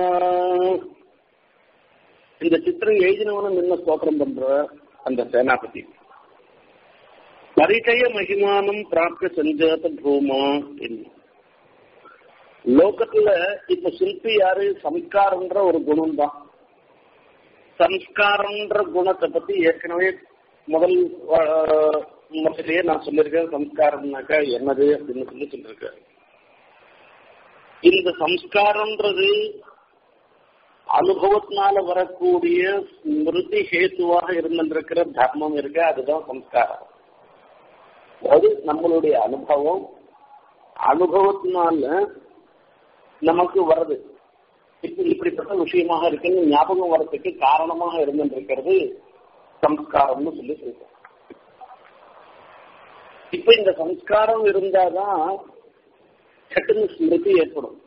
A: இந்த சித்திரம் எழுதினவனும் என்ன ஸ்தோத்திரம் பண்ற அந்த சேனாபதி பரிச்சய மகிமானம் பிராப்த சஞ்சாத பூமா லோகத்துல இப்ப சிற்பி யாரு சம்ஸ்காரம்ன்ற ஒரு குணம் தான் சம்ஸ்காரம்ன்ற குணத்தை பத்தி ஏற்கனவே முதல் முதலே நான் சொல்லியிருக்கேன் சம்ஸ்காரம்னாக்கா என்னது அப்படின்னு சொல்லி சொல்லியிருக்கேன் இந்த சம்ஸ்காரம்ன்றது அனுபவத்தினால வரக்கூடிய ஸ்மிருதி ஹேத்துவாக இருந்திருக்கிற தர்மம் இருக்கு அதுதான் சம்ஸ்காரம் அது நம்மளுடைய அனுபவம் அனுபவத்தினால நமக்கு வருது இப்ப இப்படிப்பட்ட விஷயமாக இருக்குன்னு ஞாபகம் வர்றதுக்கு காரணமாக இருந்திருக்கிறது சம்ஸ்காரம்னு சொல்லி சொல்றோம் இப்ப இந்த சம்ஸ்காரம் இருந்தாதான் சட்டுன்னு ஸ்மிருதி ஏற்படும்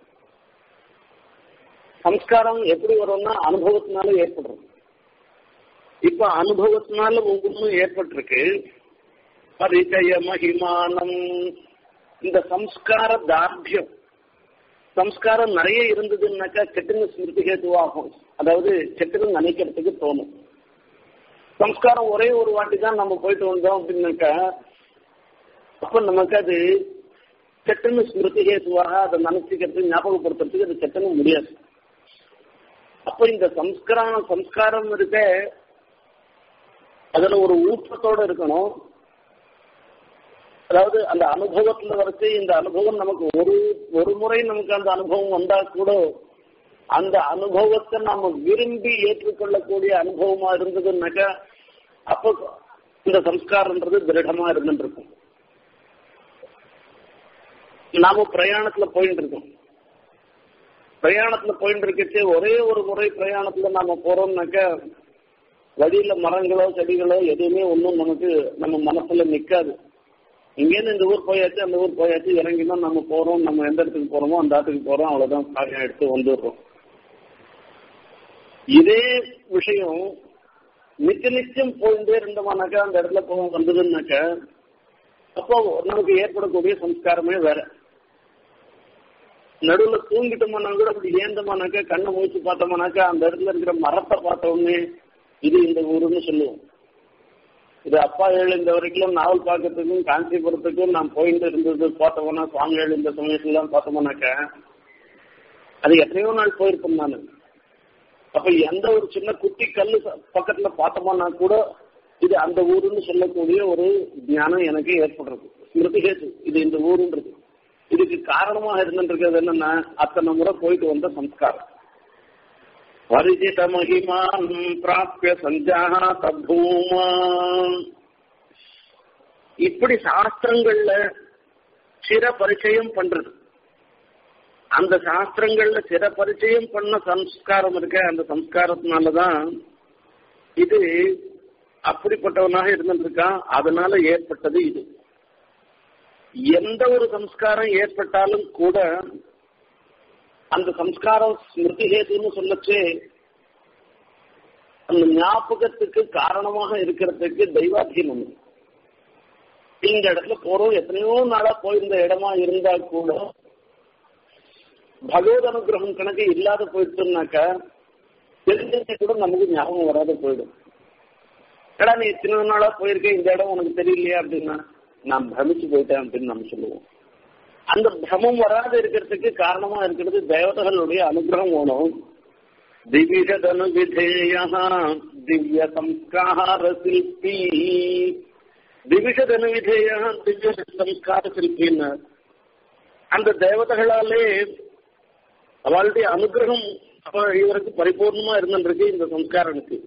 A: சம்ஸ்காரம் எப்படி வரும்னா அனுபவத்தினால ஏற்படும் இப்ப அனுபவத்தினால ஒவ்வொன்றும் ஏற்பட்டிருக்கு பரிச்சய மகிமானம் இந்த சம்ஸ்கார தார்டியம் சம்ஸ்காரம் நிறைய இருந்ததுன்னாக்கா செட்டுன்னு ஸ்மிருதி ஹேத்துவாகும் அதாவது செட்டுன்னு நினைக்கிறதுக்கு தோணும் சம்ஸ்காரம் ஒரே ஒரு வாட்டி தான் நம்ம போயிட்டு வந்தோம் அப்படின்னாக்கா அப்ப நமக்கு அது செட்டுன்னு ஸ்மிருதி ஹேத்துவாக அதை நினைச்சுக்கிறதுக்கு ஞாபகப்படுத்துறதுக்கு அது செட்டுன்னு முடியாது அப்ப இந்த சம்ஸ்காரம் சம்ஸ்காரம் இருக்க அதுல ஒரு ஊற்றத்தோட இருக்கணும் அதாவது அந்த அனுபவத்துல வரைச்சு இந்த அனுபவம் நமக்கு ஒரு ஒரு முறை நமக்கு அந்த அனுபவம் வந்தா கூட அந்த அனுபவத்தை நாம விரும்பி ஏற்றுக்கொள்ளக்கூடிய அனுபவமா இருந்ததுன்னாக்கா அப்போ இந்த சம்ஸ்காரம்ன்றது திருடமா இருந்துட்டு இருக்கும் நாம பிரயாணத்துல போயிட்டு இருக்கோம் பிரயாணத்துல போயிட்டு இருக்கச்சு ஒரே ஒரு முறை பிரயாணத்துல நாம போறோம்னாக்கா வழியில மரங்களோ செடிகளோ எதுவுமே ஒன்றும் நமக்கு நம்ம மனசுல நிக்காது இங்கேருந்து இந்த ஊர் போயாச்சு அந்த ஊர் போயாச்சு இறங்கினா நம்ம போறோம் நம்ம எந்த இடத்துக்கு போறோமோ அந்த இடத்துக்கு போறோம் அவ்வளவுதான் காரியம் எடுத்து வந்துடுறோம் இதே விஷயம் நிச்சய நிச்சயம் போயிட்டே இருந்தோம்னாக்கா அந்த இடத்துல போக வந்ததுன்னாக்கா அப்போ நமக்கு ஏற்படக்கூடிய சம்ஸ்காரமே வேற நடுவில் தூங்கிட்டோம்னா கூட அப்படி ஏந்தோம்னாக்கா கண்ணை மூச்சு பார்த்தோம்னாக்கா அந்த இடத்துல இருக்கிற மரத்தை பார்த்த உடனே இது இந்த ஊருன்னு சொல்லுவோம் இது அப்பா எழுந்த வரைக்கும் நாவல் பார்க்கறதுக்கும் காஞ்சிபுரத்துக்கும் நான் போயிட்டு இருந்தது பார்த்தோம்னா சுவாமி எழுந்த சமயத்துலாம் பார்த்தோம்னாக்கா அது எத்தனையோ நாள் போயிருப்பேன் நான் அப்ப எந்த ஒரு சின்ன குட்டி கல்லு பக்கத்துல பார்த்தோம்னா கூட இது அந்த ஊருன்னு சொல்லக்கூடிய ஒரு ஞானம் எனக்கு ஏற்படுறது ஸ்மிருதி ஹேத்து இது இந்த ஊருன்றது இதுக்கு காரணமாக இருந்துருக்கிறது என்னன்னா அத்தனை முறை போயிட்டு வந்த சம்ஸ்காரம் பரிஜித மகிமான் பிராப்பிய சஞ்சாத பூமா இப்படி சாஸ்திரங்கள்ல சிற பரிச்சயம் பண்றது அந்த சாஸ்திரங்கள்ல சிற பரிச்சயம் பண்ண சம்ஸ்காரம் இருக்க அந்த சம்ஸ்காரத்தினாலதான் இது அப்படிப்பட்டவனாக இருந்திருக்கான் அதனால ஏற்பட்டது இது எந்த ஒரு சம்ஸ்காரம் ஏற்பட்டாலும் கூட அந்த சம்ஸ்காரம் ஸ்மிருதி ஹேதுன்னு சொல்லச்சே அந்த ஞாபகத்துக்கு காரணமாக இருக்கிறதுக்கு தெய்வாதீனம் இந்த இடத்துல போறோம் எத்தனையோ நாளா போயிருந்த இடமா இருந்தா கூட பகவத் அனுகிரகம் கணக்கு இல்லாத போயிடுச்சுனாக்கா தெரிஞ்சது கூட நமக்கு ஞாபகம் வராத போயிடும் ஏடா நீ சின்ன நாளா போயிருக்க இந்த இடம் உனக்கு தெரியலையா அப்படின்னா நான் பிரமிச்சு போயிட்டேன் அப்படின்னு நம்ம சொல்லுவோம் அந்த பிரமம் வராது இருக்கிறதுக்கு காரணமா இருக்கிறது தேவதைகளுடைய அனுகிரகம் வேணும் திவிஷதனு விதேயா திவ்ய சம்ஸ்கார சிற்பி திவிஷதனு விதேயா திவ்ய சம்ஸ்கார சிற்பின்னு அந்த தேவதைகளாலே அவளுடைய அனுகிரகம் அப்ப இவருக்கு பரிபூர்ணமா இருந்திருக்கு இந்த சம்ஸ்காரனுக்கு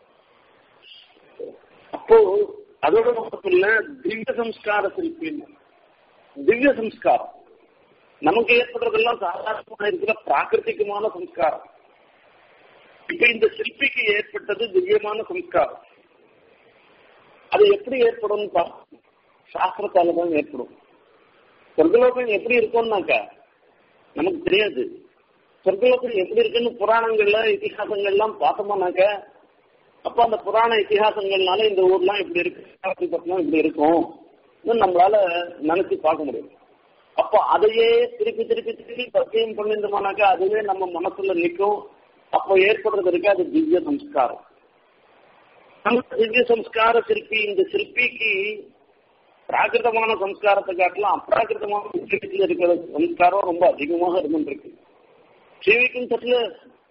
A: அப்போ அதோட மட்டும் இல்ல திவ்ய சம்ஸ்கார சிற்பின்னு திவ்ய சம்ஸ்காரம் நமக்கு ஏற்படுறதெல்லாம் சாதாரணமாக இருக்கிற பிராகிருத்திகமான சம்ஸ்காரம் இப்ப இந்த சிற்பிக்கு ஏற்பட்டது திவ்யமான சம்ஸ்காரம் அது எப்படி ஏற்படும் சாஸ்திரத்தால தான் ஏற்படும் சொர்க்கலோகம் எப்படி இருக்கும்னாக்கா நமக்கு தெரியாது சொர்க்கலோகம் எப்படி இருக்குன்னு புராணங்கள்ல இத்திஹாசங்கள்லாம் பார்த்தோம்னாக்க அப்ப அந்த புராண இத்திஹாசங்கள்னால இந்த ஊர்லாம் இப்படி இருக்கு காசிப்பட்டினம் இப்படி இருக்கும் நம்மளால நினைச்சு பார்க்க முடியும் அப்போ அதையே திருப்பி திருப்பி திருப்பி பத்தியம் பண்ணிருந்தோம்னாக்கா அதுவே நம்ம மனசுல நிற்கும் அப்போ ஏற்படுறது இருக்கு அது திவ்ய சம்ஸ்காரம் அந்த திவ்ய சம்ஸ்கார சிற்பி இந்த சிற்பிக்கு பிராகிருதமான சம்ஸ்காரத்தை காட்டலாம் அப்ராகிருதமான விஷயத்தில் இருக்கிற சம்ஸ்காரம் ரொம்ப அதிகமாக இருந்துருக்கு ஜீவிக்கும் தட்டுல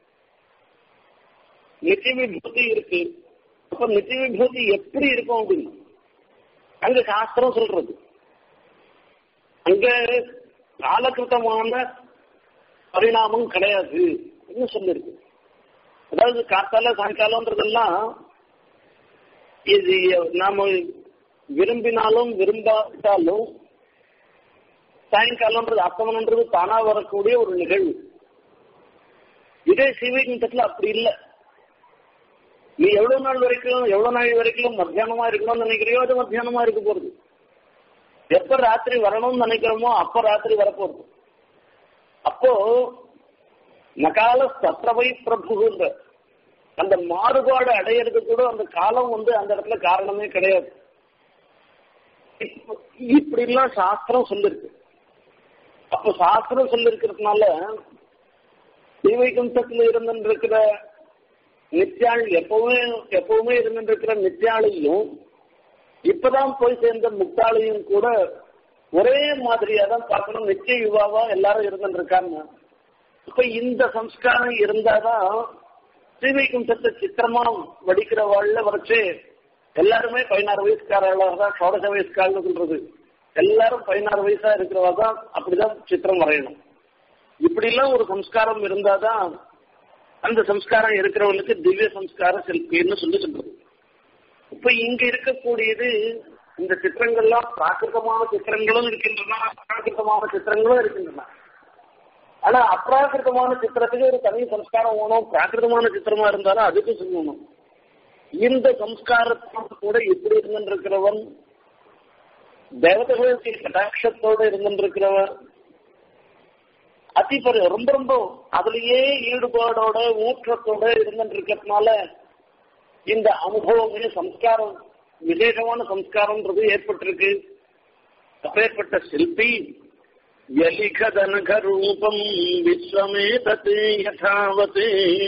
A: நித்திய விபூதி இருக்கு அப்ப நித்திய விபூதி எப்படி இருக்கும் அப்படின்னு அங்க சாஸ்திரம் சொல்றது அங்க காலகிருத்தமான பரிணாமம் கிடையாது என்ன சொல்லிருக்கு அதாவது காத்தால சாயங்காலம்ன்றதெல்லாம் இது நாம விரும்பினாலும் விரும்பாவிட்டாலும் சாயங்காலம்ன்றது அஸ்தமனன்றது தானா வரக்கூடிய ஒரு நிகழ்வு இதே சிவகங்கத்துல அப்படி இல்லை நீ எவ்வளவு நாள் வரைக்கும் எவ்வளவு நாள் வரைக்கும் மத்தியானமா இருக்கணும்னு நினைக்கிறியோ அது மத்தியானமா இருக்க போறது எப்ப ராத்திரி வரணும்னு நினைக்கிறோமோ அப்ப ராத்திரி வரப்போறது அப்போ நகால சத்ரவை பிரபுன்ற அந்த மாறுபாடு அடையிறது கூட அந்த காலம் வந்து அந்த இடத்துல காரணமே கிடையாது இப்படி எல்லாம் சாஸ்திரம் சொல்லிருக்கு அப்ப சாஸ்திரம் சொல்லிருக்கிறதுனால ஸ்ரீவைகுண்டத்துல இருந்துருக்கிற நித்யாள் எப்பவுமே எப்பவுமே இருந்துருக்கிற நித்யாளையும் இப்பதான் போய் சேர்ந்த முக்தாளையும் கூட ஒரே மாதிரியா தான் பார்க்கணும் நித்திய யுவாவா எல்லாரும் இருந்துருக்காங்க இப்ப இந்த சம்ஸ்காரம் இருந்தாதான் ஸ்ரீவைகுண்டத்தை சித்திரமா வடிக்கிற வாழ்ல வரைச்சு எல்லாருமே பதினாறு வயசுக்காரர்களாக தான் சோடச வயசுக்காரன்னு சொல்றது எல்லாரும் பதினாறு வயசா இருக்கிறவா தான் அப்படிதான் சித்திரம் வரையணும் இப்படி எல்லாம் ஒரு சம்ஸ்காரம் இருந்தாதான் அந்த சம்ஸ்காரம் இருக்கிறவங்களுக்கு திவ்ய சம்ஸ்கார சிற்பின்னு சொல்லி சொல்றது இப்ப இங்க இருக்கக்கூடியது இந்த சித்திரங்கள்லாம் பிராகிருத்தமான சித்திரங்களும் இருக்கின்றன அப்பிராகிருத்தமான சித்திரங்களும் இருக்கின்றன ஆனா அப்பிராகிருத்தமான சித்திரத்துக்கு ஒரு தனி சம்ஸ்காரம் வேணும் பிராகிருதமான சித்திரமா இருந்தாலும் அதுக்கு சொல்லணும் இந்த சம்ஸ்காரத்தோடு கூட இப்படி இருந்திருக்கிறவன் தேவதைகளுக்கு கடாட்சத்தோடு இருந்திருக்கிறவன் அதிபர் ரொம்ப ரொம்ப அதுலயே ஈடுபாடோட ஊற்றத்தோட இருந்துருக்கிறதுனால இந்த அனுபவமே சம்ஸ்காரம் விசேஷமான சம்ஸ்காரம்ன்றது ஏற்பட்டிருக்கு அப்பேற்பட்ட சிற்பி யலிகதனக ரூபம் விஸ்வமே தத் யதாவத்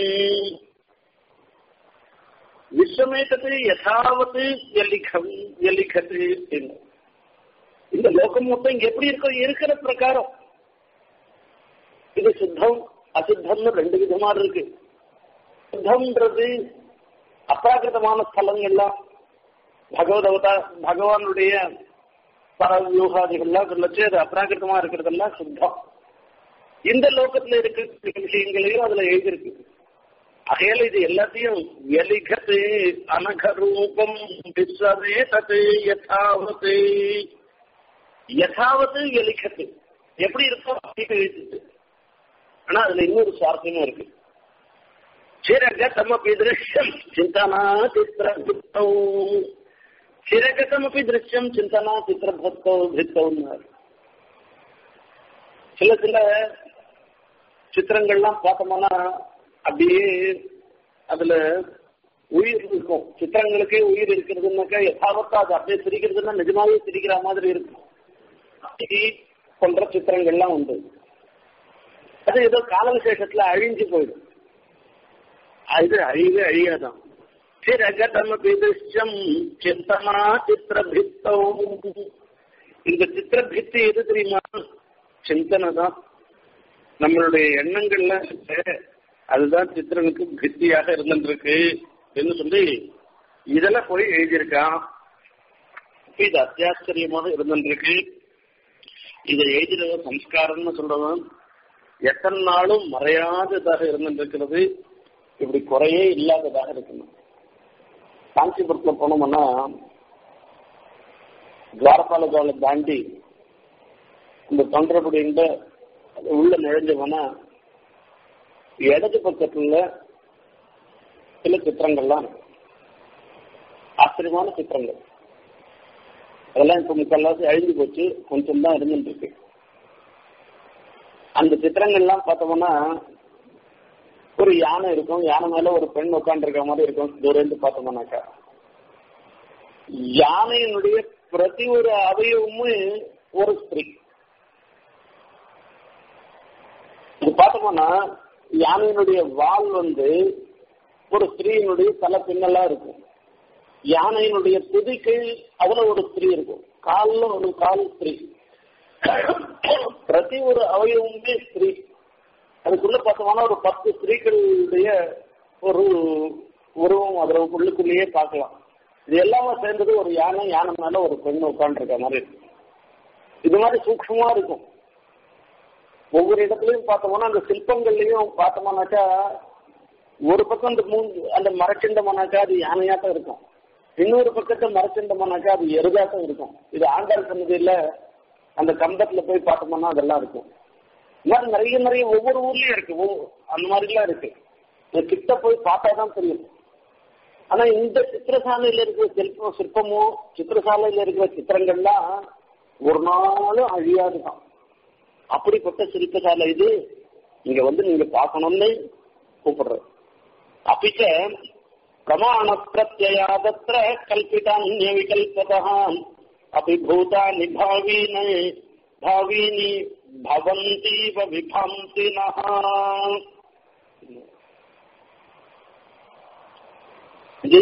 A: விஸ்வமே தத் யதாவத் யலிகம் யலிகத் இந்த லோகம் மொத்தம் இங்க எப்படி இருக்கோ இருக்கிற பிரகாரம் இது சுத்தம் அசுத்தம்னு ரெண்டு விதமா இருக்கு சுத்தம்ன்றது அப்ராகிருதமான ஸ்தலங்கள்லாம் பகவதவதா பகவானுடைய பரவியூகாதிகள்லாம் சொல்லச்சு அது அப்ராகிருதமா இருக்கிறதெல்லாம் சுத்தம் இந்த லோகத்துல இருக்கிற விஷயங்களையும் அதுல எழுதியிருக்கு அகையால இது எல்லாத்தையும் எலிகத்து அனகரூபம் விஸ்வமே தது யதாவத்து யதாவத்து எலிகத்து எப்படி இருக்கோ அப்படி எழுதிட்டு ஆனா அதுல இன்னொரு சுவாரஸ்யமும் இருக்கு சிரகதமபி திருஷ்யம் சிந்தனா சித்திரபுத்தௌ சிரகதமபி திருஷ்யம் சிந்தனா சித்திரபுத்தௌ பித்தௌன்னார் சில சில சித்திரங்கள்லாம் பார்த்தோம்னா அப்படியே அதுல உயிர் இருக்கும் சித்திரங்களுக்கே உயிர் இருக்கிறதுனாக்கா யதாவத்தா அது அப்படியே சிரிக்கிறதுன்னா நிஜமாவே சிரிக்கிற மாதிரி இருக்கும் அப்படி போன்ற சித்திரங்கள்லாம் உண்டு அது ஏதோ கால விசேஷத்துல அழிஞ்சு போயிடும் அது அழிவே அழியாதான் சிரகதமபி திருஷ்யம் சிந்தனா சித்திரபித்தௌ இந்த சித்திரபித்தி எது தெரியுமா சிந்தனை தான் நம்மளுடைய எண்ணங்கள்ல அதுதான் சித்திரனுக்கு பித்தியாக இருந்துருக்கு என்று சொல்லி இதெல்லாம் போய் எழுதியிருக்கான் இது அத்தியாச்சரியமாக இருந்துருக்கு இதை எழுதின சம்ஸ்காரம்னு சொல்றவன் எத்தனை நாளும் மறையாததாக இருந்திருக்கிறது இப்படி குறையே இல்லாததாக இருக்கணும் காஞ்சிபுரத்துல போனோம்னா துவாரபாலகால தாண்டி இந்த தொண்டரபடின்ற உள்ள நுழைஞ்சவனா இடது பக்கத்துல சில சித்திரங்கள்லாம் ஆச்சரியமான சித்திரங்கள் அதெல்லாம் இப்ப முக்கால்வாசி அழிஞ்சு போச்சு கொஞ்சம் தான் இருந்துட்டு இருக்கு அந்த சித்திரங்கள்லாம் பார்த்தோம்னா ஒரு யானை இருக்கும் யானை மேல ஒரு பெண் உட்காந்துருக்க மாதிரி இருக்கும் தூரம் பார்த்தோம்னாக்கா யானையினுடைய பிரதி ஒரு அவயவமும் ஒரு ஸ்திரீ இது பார்த்தோம்னா யானையினுடைய வால் வந்து ஒரு ஸ்திரீயினுடைய தலை பின்னலா இருக்கும் யானையினுடைய துதிக்கு அதுல ஒரு ஸ்திரீ இருக்கும் கால்ல ஒரு கால் ஸ்திரீ பிரதி ஒரு அவயவமுமே ஸ்திரீ அதுக்குள்ள பார்த்தோம்னா ஒரு பத்து ஸ்திரீகளுடைய ஒரு உருவம் அதுல உள்ளுக்குள்ளேயே பார்க்கலாம் இது எல்லாமே சேர்ந்தது ஒரு யானை யானை மேல ஒரு பெண் உட்காந்துருக்க மாதிரி இருக்கும் இது மாதிரி சூக்ஷமா இருக்கும் ஒவ்வொரு இடத்துலயும் பார்த்தோம்னா அந்த சிற்பங்கள்லயும் பார்த்தோம்னாக்கா ஒரு பக்கம் அந்த மூணு அந்த மரச்சிண்டமானாக்கா அது யானையாட்டம் இருக்கும் இன்னொரு பக்கத்தை மரச்சிண்டமானாக்கா அது எருதாட்டம் இருக்கும் இது ஆண்டாள் சன்னதியில அந்த கம்பத்துல போய் பார்த்தோம்னா அதெல்லாம் இருக்கும் இந்த மாதிரி நிறைய நிறைய ஒவ்வொரு ஊர்லயும் இருக்கு ஒவ்வொரு- அந்த மாதிரிலாம் இருக்கு இந்த கிட்ட போய் பார்த்தா தான் தெரியும் ஆனா இந்த சித்திரசாலையில இருக்கிற சிற்பம் சிற்பமோ சித்திரசாலையில இருக்கிற சித்திரங்கள்லாம் ஒரு நாளும் அழியாதுதான் அப்படிப்பட்ட சிற்பசாலை இது இங்க வந்து நீங்க பார்க்கணும்னு கூப்பிடுறேன் அப்பிச்ச பிரமாண பிரத்யயாதத்திர கல்பிதான்ய விகல்பதः अपि भूतानि भावीनि भावीनि भवन्तीव विभान्तिनः இது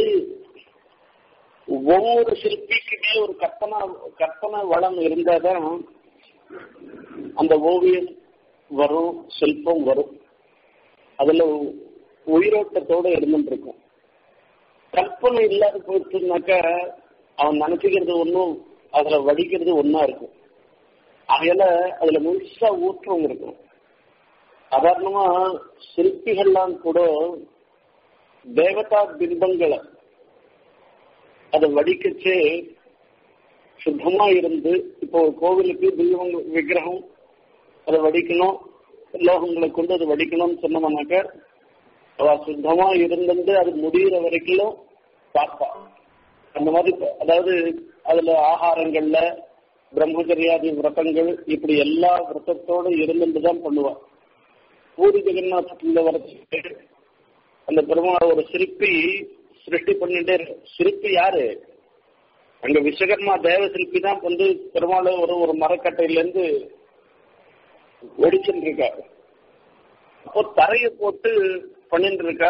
A: ஒவ்வொரு சிற்பிக்குமே ஒரு கற்பனை கற்பனை வளம் இருந்தாதான் அந்த ஓவியம் வரும் சிற்பம் வரும் அதுல உயிரோட்டத்தோட இருந்துட்டு இருக்கும் கற்பனை இல்லாத போயிடுச்சுனாக்கா அவன் நினைச்சுக்கிறது ஒன்றும் அதுல வடிக்கிறது ஒன்னா இருக்கும் அதையில அதுல முழுசா ஊற்றம் இருக்கும் சாதாரணமா சிற்பிகள்லாம் கூட தேவதா பிம்பங்களை அதை வடிக்கச்சே சுத்தமா இருந்து இப்போ ஒரு கோவிலுக்கு தெய்வம் விக்கிரகம் அதை வடிக்கணும் லோகங்களை கொண்டு அதை வடிக்கணும்னு சொன்னோம்னாக்க அவ சுத்தமா இருந்துட்டு அது முடிகிற வரைக்கும் பார்ப்பா அந்த மாதிரி ப- அதாவது அதுல ஆகாரங்கள்ல பிரம்மச்சரியாதி விரதங்கள் இப்படி எல்லா விரதத்தோட இருந்துட்டு தான் பண்ணுவா பூரி ஜெகநாதத்துல வரதுக்கு அந்த பெருமாள் ஒரு சிற்பி சிருஷ்டி பண்ணிட்டே இருக்கு. சிற்பி யாரு அங்க விஸ்வகர்மா தேவ சிற்பி தான் வந்து பெருமாள் ஒரு ஒரு மரக்கட்டையில இருந்து வெடிச்சுட்டு இருக்கா அப்போ தரையை போட்டு பண்ணிட்டு இருக்கா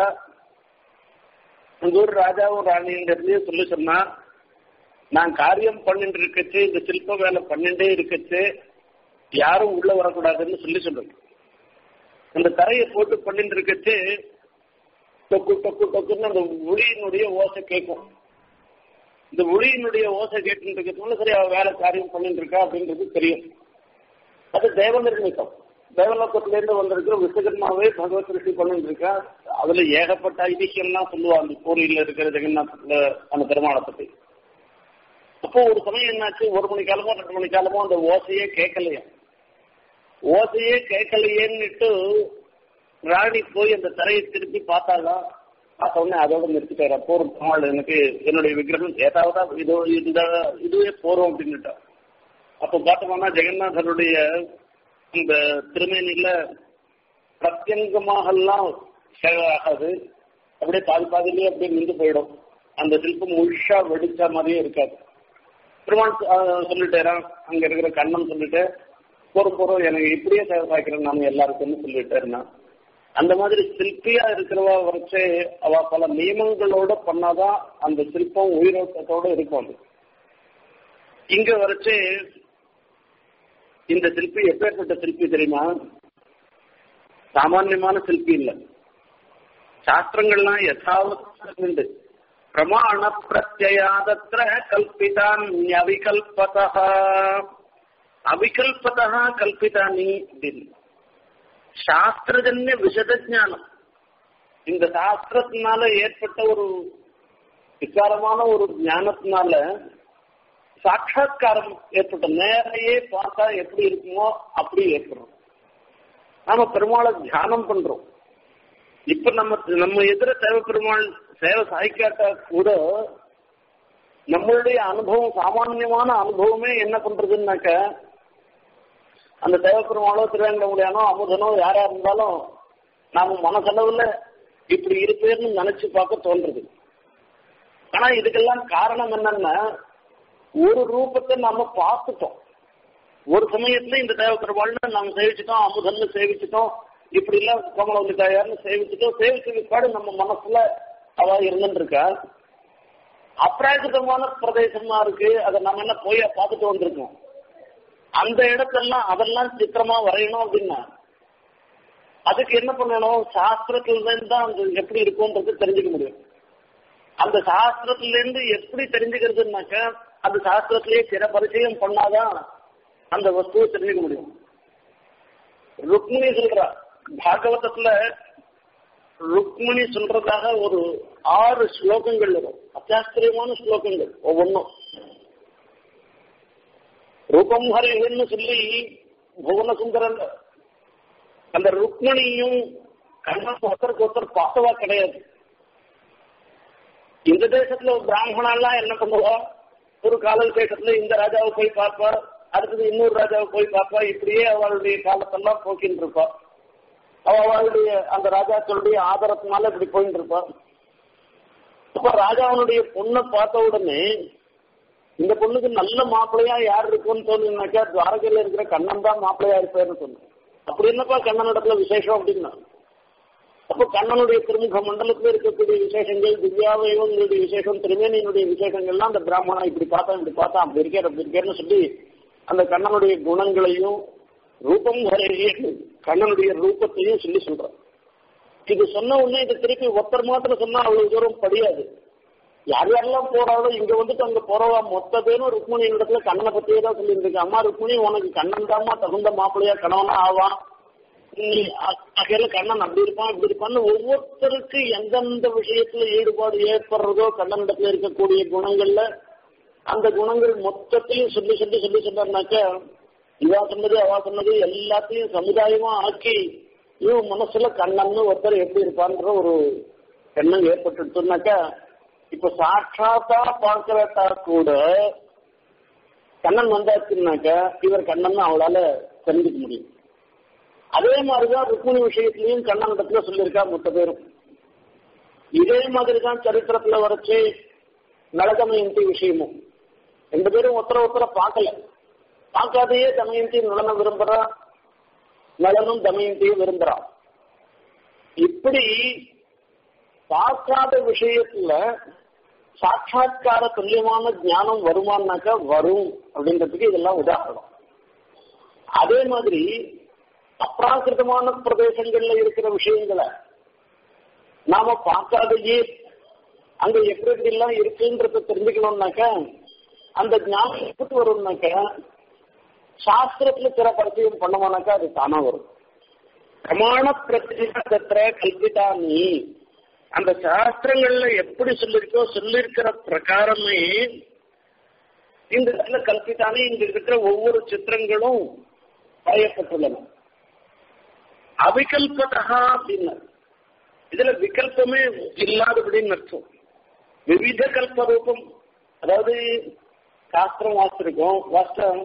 A: அந்த ஊர் ராஜாவும் ராணிங்கிறதையே சொல்லி சொன்னா நான் காரியம் பண்ணிட்டு இருக்கச்சு இந்த சிற்ப வேலை பண்ணிட்டே இருக்கச்சு யாரும் உள்ள வரக்கூடாதுன்னு சொல்லி சொல்றேன் அந்த தரையை போட்டு பண்ணிட்டு இருக்கச்சு டொக்கு டொக்கு டொக்குன்னு அந்த ஒளியினுடைய ஓசை கேட்கும் இந்த ஒளியினுடைய ஓசை கேட்டு இருக்கிறதுனால சரி அவ வேலை காரியம் பண்ணிட்டு இருக்கா அப்படின்றது தெரியும் அது தேவ நிர்மித்தம் தேவலோகத்துல இருந்து வந்திருக்கிற விஸ்வகர்மாவே பகவத் ரிஷி பண்ணிட்டு இருக்கா அதுல ஏகப்பட்ட ஐதிஹ்யம்லாம் சொல்லுவா அந்த பூரியில இருக்கிற ஜெகநாதத்துல அந்த பெருமாளை பத்தி அப்போ ஒரு சமயம் என்னாச்சு ஒரு மணி காலமோ ரெண்டு மணி காலமோ அந்த ஓசையே கேட்கலையா ஓசையே கேட்கலையேன்னுட்டு ராணி போய் அந்த தரையை திருப்பி பார்த்தாலாம் பார்த்த உடனே அதோட நிறுத்திட்டாரு போரும் பெருமாள் எனக்கு என்னுடைய விக்கிரகம் ஏதாவதா இதோ இந்த இதுவே போறோம் அப்படின்னுட்டா அப்போ பார்த்தோம்னா ஜெகநாதனுடைய இந்த திருமேனில பிரத்யங்கமாகலாம் சேவை ஆகாது அப்படியே பாதி பாதிலேயே அப்படியே நின்று போயிடும் அந்த சிற்பம் முழுஷா வெடிச்ச மாதிரியே இருக்காது பெருமாள் அஹ், சொல்லிட்டேரான் அங்க இருக்கிற கண்ணன் சொல்லிட்டு போறோம் போறோம் எனக்கு இப்படியே சேவை சாய்க்கிறேன் நான் எல்லாருக்கும்னு சொல்லிட்டேன்னா அந்த மாதிரி சிற்பியா இருக்கிறவா வரைச்சே அவ பல நியமங்களோட பண்ணாதான் அந்த சிற்பம் உயிரோட்டத்தோட இருக்கும் அது இங்க வரைச்சே இந்த சிற்பி எப்பேற்பட்ட சிற்பி தெரியுமா சாமான்யமான சிற்பி இல்ல சாஸ்திரங்கள்லாம் யதாவத் பிரமாண பிரத்யாதத்திர கல்பிதான் அவிகல்பதா அவிகல்பதா கல்பிதானி அப்படின்னு சாஸ்திரஜன்ய விஷத ஞானம் இந்த சாஸ்திரத்தினால ஏற்பட்ட ஒரு விசாரமான ஒரு ஞானத்தினால சாட்சா்காரம் ஏற்பட்ட நேரையே பார்த்தா எப்படி இருக்குமோ அப்படி ஏற்படும் நாம பெருமாளை தியானம் பண்றோம் இப்ப நம்ம நம்ம எதிர தேவ பெருமாள் சேவை சாய்க்காட்டா கூட நம்மளுடைய அனுபவம் சாமான்யமான அனுபவமே என்ன பண்றதுன்னாக்க அந்த தேவப்பெருமாளோ திருவேங்கடமுடியானோ அமுதனோ யாரா இருந்தாலும் நாம மனசளவுல இப்படி இருப்பேன்னு நினைச்சு பார்க்க தோன்றுது ஆனா இதுக்கெல்லாம் காரணம் என்னன்னா ஒரு ரூபத்தை நாம பார்த்துட்டோம் ஒரு சமயத்துல இந்த தேவப்பெருமாள்னு நாம சேவிச்சிட்டோம் அமுதன்னு சேவிச்சிட்டோம் இப்படி எல்லாம் கோமலவல்லி தாயார்னு சேவிச்சிட்டோம் சேவிச்ச பிற்பாடு நம்ம மனசுல அவ இருந்துட்டு இருக்கா அப்ராகிருதமான பிரதேசமா இருக்கு அதை நம்ம என்ன போய் பார்த்துட்டு வந்திருக்கோம் அந்த இடத்தெல்லாம் அதெல்லாம் சித்திரமா வரையணும் அப்படின்னா அதுக்கு என்ன பண்ணணும் சாஸ்திரத்துல இருந்து தான் அது எப்படி இருக்கும்ன்றது தெரிஞ்சுக்க முடியும் அந்த சாஸ்திரத்துல இருந்து எப்படி தெரிஞ்சுக்கிறதுனாக்க அந்த சாஸ்திரத்திலேயே சில பரிச்சயம் பண்ணாதான் அந்த வஸ்துவை தெரிஞ்சுக்க முடியும் ருக்மிணி சொல்றா பாகவதத்துல ருக்மிணி சொல்றதாக ஒரு ஆறு ஸ்லோகங்கள் வரும் அத்தியாஸ்திரியமான ஸ்லோகங்கள் ஒவ்வொன்றும் ரூபம் ஹரின்னு சொல்லி புவன சுந்தரன் அந்த ருக்மணியும் கண்ணன் ஒருத்தருக்கு ஒருத்தர் பார்த்தவா கிடையாது இந்த தேசத்துல பிராமணாலாம் என்ன பண்ணுவா ஒரு கால தேசத்துல இந்த ராஜாவை போய் பார்ப்பா அடுத்தது இன்னொரு ராஜாவை போய் பார்ப்பா இப்படியே அவளுடைய காலத்தெல்லாம் போக்கின்னு இருப்பா அவ அவளுடைய அந்த ராஜாக்களுடைய ஆதரத்தினால இப்படி போயிட்டு இருப்பா அப்ப ராஜாவனுடைய பொண்ணை பார்த்த உடனே இந்த பொண்ணுக்கு நல்ல மாப்பிள்ளையா யார் இருக்கும்னு தோணுனாக்கா துவாரகையில இருக்கிற கண்ணன் தான் மாப்பிள்ளையா இருப்பாருன்னு சொன்னேன் அப்படி என்னப்பா கண்ணன் இடத்துல விசேஷம் அப்படின்னா அப்போ கண்ணனுடைய திருமுக மண்டலத்தில் இருக்கக்கூடிய விசேஷங்கள் திவ்யாவயவங்களுடைய விசேஷம் திருமேனியினுடைய விசேஷங்கள்லாம் அந்த பிராமணா இப்படி பார்த்தா இப்படி பார்த்தா அப்படி இருக்கார் அப்படி இருக்கேன்னு சொல்லி அந்த கண்ணனுடைய குணங்களையும் ரூபம் வரையே கண்ணனுடைய ரூபத்தையும் சொல்லி சொல்றான் இது சொன்ன உடனே இது திருப்பி ஒருத்தர் மாத்திரம் சொன்னா அவ்வளவு தூரம் படியாது யார் யாரெல்லாம் போறாளோ இங்க வந்துட்டு அங்க போறவா மொத்த பேரும் ருக்மணி இடத்துல கண்ணனை பத்தியே தான் சொல்லியிருந்திருக்கு அம்மா ருக்மணி உனக்கு கண்ணன் தாமா தகுந்த மாப்பிள்ளையா கணவனா ஆவான் நீ அகையில கண்ணன் அப்படி இருப்பான் இப்படி இருப்பான்னு ஒவ்வொருத்தருக்கு எந்தெந்த விஷயத்துல ஈடுபாடு ஏற்படுறதோ கண்ணன் இடத்துல இருக்கக்கூடிய குணங்கள்ல அந்த குணங்கள் மொத்தத்தையும் சொல்லி சொல்லி சொல்லி சொன்னாக்க இவா சொன்னது அவா சொன்னது எல்லாத்தையும் சமுதாயமா ஆக்கி இவன் மனசுல கண்ணன்னு ஒருத்தர் எப்படி இருப்பான்ற ஒரு எண்ணம் ஏற்பட்டுனாக்கா இப்ப சாட்சாத்தா பார்க்கிறதா கூட கண்ணன் வந்தாச்சுனாக்க இவர் கண்ணன் அவளால தெரிஞ்சுக்க முடியும் அதே மாதிரிதான் ருக்மிணி விஷயத்திலையும் கண்ணன் இடத்துல சொல்லியிருக்கா மொத்த பேரும் இதே மாதிரிதான் சரித்திரத்துல வரைச்சு நலதமயந்தி விஷயமும் ரெண்டு பேரும் ஒருத்தர ஒருத்தர பார்க்கல பார்க்காதையே தமயந்தி நலனை விரும்புறா நலனும் தமயந்தியும் விரும்புறான் இப்படி பார்க்காத விஷயத்துல சாட்சா்கார துல்லியமான ஞானம் வருமானாக்கா வரும் அப்படின்றதுக்கு இதெல்லாம் உதாரணம் அதே மாதிரி அப்ராகிருதமான பிரதேசங்கள்ல இருக்கிற விஷயங்களை நாம பார்க்காதையே அங்க எப்படி எப்படி எல்லாம் இருக்குன்றத தெரிஞ்சுக்கணும்னாக்கா அந்த ஞானம் எப்படி வரும்னாக்கா சாஸ்திரத்துல சில பரிச்சயம் பண்ணோம்னாக்கா அது தானா வரும் பிரமாண பிரத்யேகத்திர கல்பிதானி அந்த சாஸ்திரங்கள்ல எப்படி சொல்லிருக்கோ சொல்லிருக்கிற பிரகாரமே இந்த இடத்துல கல்பித்தானே இங்க இருக்கிற ஒவ்வொரு சித்திரங்களும் வரையப்பட்டுள்ளன அவிகல்பதா அப்படின்னு இதுல விகல்பமே இல்லாதபடின்னு அர்த்தம் விவித கல்ப ரூபம் அதாவது சாஸ்திரம் வாசிச்சிருக்கோம் வாஸ்தவம்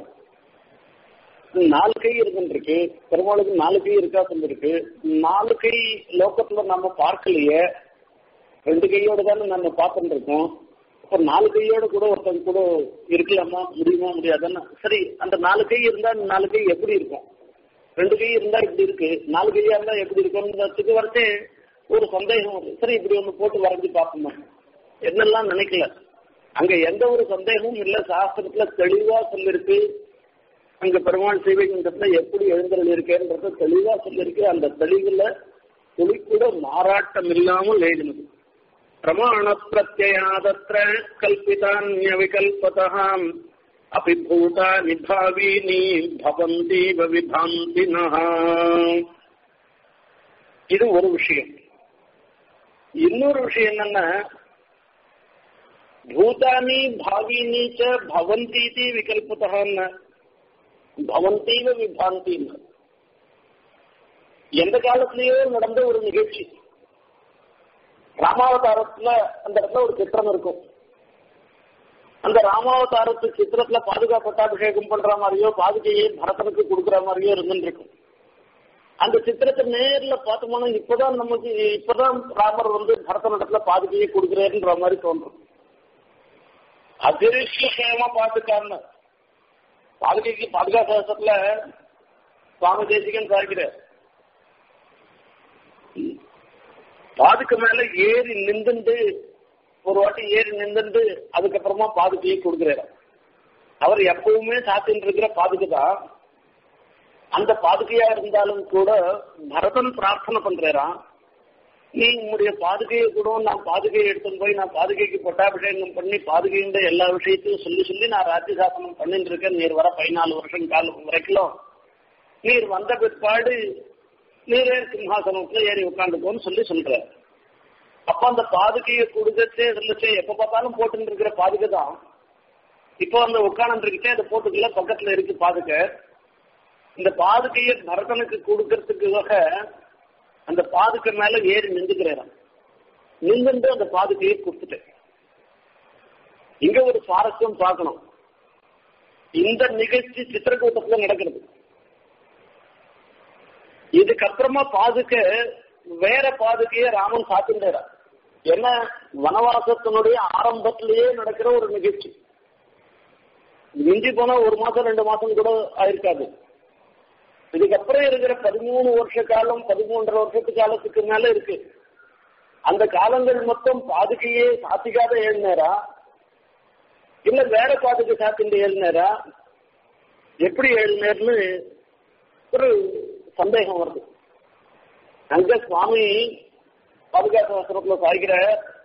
A: நாலு கை இருக்குன்றிருக்கு பெருமாளுக்கு நாலு கை இருக்கா சொல்லிருக்கு நாலு கை லோக்கத்துல நம்ம பார்க்கலையே ரெண்டு கையோட தானே நம்ம பார்த்துட்டு இருக்கோம் இப்போ நாலு கையோட கூட ஒருத்தங்க கூட இருக்கலாமா முடியுமா முடியாதானே சரி அந்த நாலு கை இருந்தா நாலு கை எப்படி இருக்கும் ரெண்டு கை இருந்தா இப்படி இருக்கு நாலு கையா இருந்தா எப்படி இருக்கும்ன்றதுக்கு வரைச்சே ஒரு சந்தேகம் வருது சரி இப்படி ஒன்று போட்டு வரைஞ்சி பார்ப்போமா என்னெல்லாம் நினைக்கல அங்க எந்த ஒரு சந்தேகமும் இல்ல சாஸ்திரத்துல தெளிவா சொல்லிருக்கு அங்க பெருமாள் சேவைன்றதுல எப்படி எழுந்தருள் இருக்கேன்றத தெளிவா சொல்லிருக்கு அந்த தெளிவுல துளி கூட மாறாட்டம் இல்லாமல் எழுதினது பிரமாண பிரத்யாதத்திர கல்பிதான்ய விகல்பதாம் அபி பூதானி பாவீனி பவந்தீவ விபாந்தினः இது ஒரு விஷயம் இன்னொரு விஷயம் என்னன்னா பூதானி பாவீனி ச பவந்தி இது விகல்பதான்னு பவந்தீவ விபாந்தின்னு எந்த காலத்திலேயோ நடந்த ஒரு நிகழ்ச்சி ராமாவதாரத்துல அந்த இடத்துல ஒரு சித்திரம் இருக்கும் அந்த ராமாவதாரத்து சித்திரத்துல பாதுகா பட்டாபிஷேகம் பண்ற மாதிரியோ பாதுகையை பரதனுக்கு கொடுக்குற மாதிரியோ இருந்துருக்கும் அந்த சித்திரத்தை நேர்ல பார்த்தோம்னா இப்பதான் நமக்கு இப்பதான் ராமர் வந்து பரதனிடத்துல பாதுகையை கொடுக்குறாருன்ற மாதிரி தோன்றும் அதிருஷ்யமா பார்த்துக்காம பாதுகைக்கு பாதுகா சாஸ்திரத்துல சுவாமி தேசிகன் சாய்க்கிறார் பாதுக்கு மேல ஏறி நின்றுண்டு ஒரு வாட்டி ஏறி நின்றுண்டு அதுக்கப்புறமா பாதுகையை கொடுக்கிறார் அவர் எப்பவுமே சாத்தின்னு இருக்கிற பாதுகை தான் அந்த பாதுகையா இருந்தாலும் கூட பரதன் பிரார்த்தனை பண்றாராம் நீ உங்களுடைய பாதுகையை கூட நான் பாதுகையை எடுத்துன்னு போய் நான் பாதுகைக்கு பட்டாபிஷேகம் பண்ணி பாதுகைன்ற எல்லா விஷயத்தையும் சொல்லி சொல்லி நான் ராஜ்ய சாசனம் பண்ணிட்டு இருக்கேன் நீர் வர பதினாலு வருஷம் காலம் வரைக்கும் நீர் வந்த பிற்பாடு நீரே சிம்ஹாசனத்துல ஏறி உட்காந்துக்கோன்னு சொல்லி சொல்ற அப்ப அந்த பாதுகையை கொடுக்கச்சே இருந்துச்சு எப்ப பார்த்தாலும் போட்டு இருக்கிற பாதுகை தான் இப்போ அந்த உட்காந்துருக்கிட்டே அதை போட்டுக்கல பக்கத்துல இருக்கு பாதுகை இந்த பாதுகையை பரதனுக்கு கொடுக்கறதுக்காக அந்த பாதுகை மேல ஏறி நின்றுக்கிறேன் நின்று அந்த பாதுகையை கொடுத்துட்டேன் இங்க ஒரு சுவாரஸ்யம் பார்க்கணும் இந்த நிகழ்ச்சி சித்திரக்கூட்டத்துல நடக்கிறது இதுக்கப்புறமா பாதுக்க வேற பாதுகைய ராமன் சாத்தின்றார் என்ன வனவாசத்தினுடைய ஆரம்பத்திலேயே நடக்கிற ஒரு நிகழ்ச்சி மிஞ்சி போனா ஒரு மாசம் ரெண்டு மாசம் கூட ஆயிருக்காது இதுக்கப்புறம் இருக்கிற பதிமூணு வருஷ காலம் பதிமூன்றரை வருஷத்து காலத்துக்கு மேல இருக்கு அந்த காலங்கள் மொத்தம் பாதுகையே சாத்திக்காத ஏழுநேரா இல்ல வேற பாதுகை சாத்தின்ற ஏழுநேரா எப்படி ஏழுநேர்னு ஒரு சந்தேகம் வருது அங்க சுவாமி பாதுகாப்பு சாய்கிற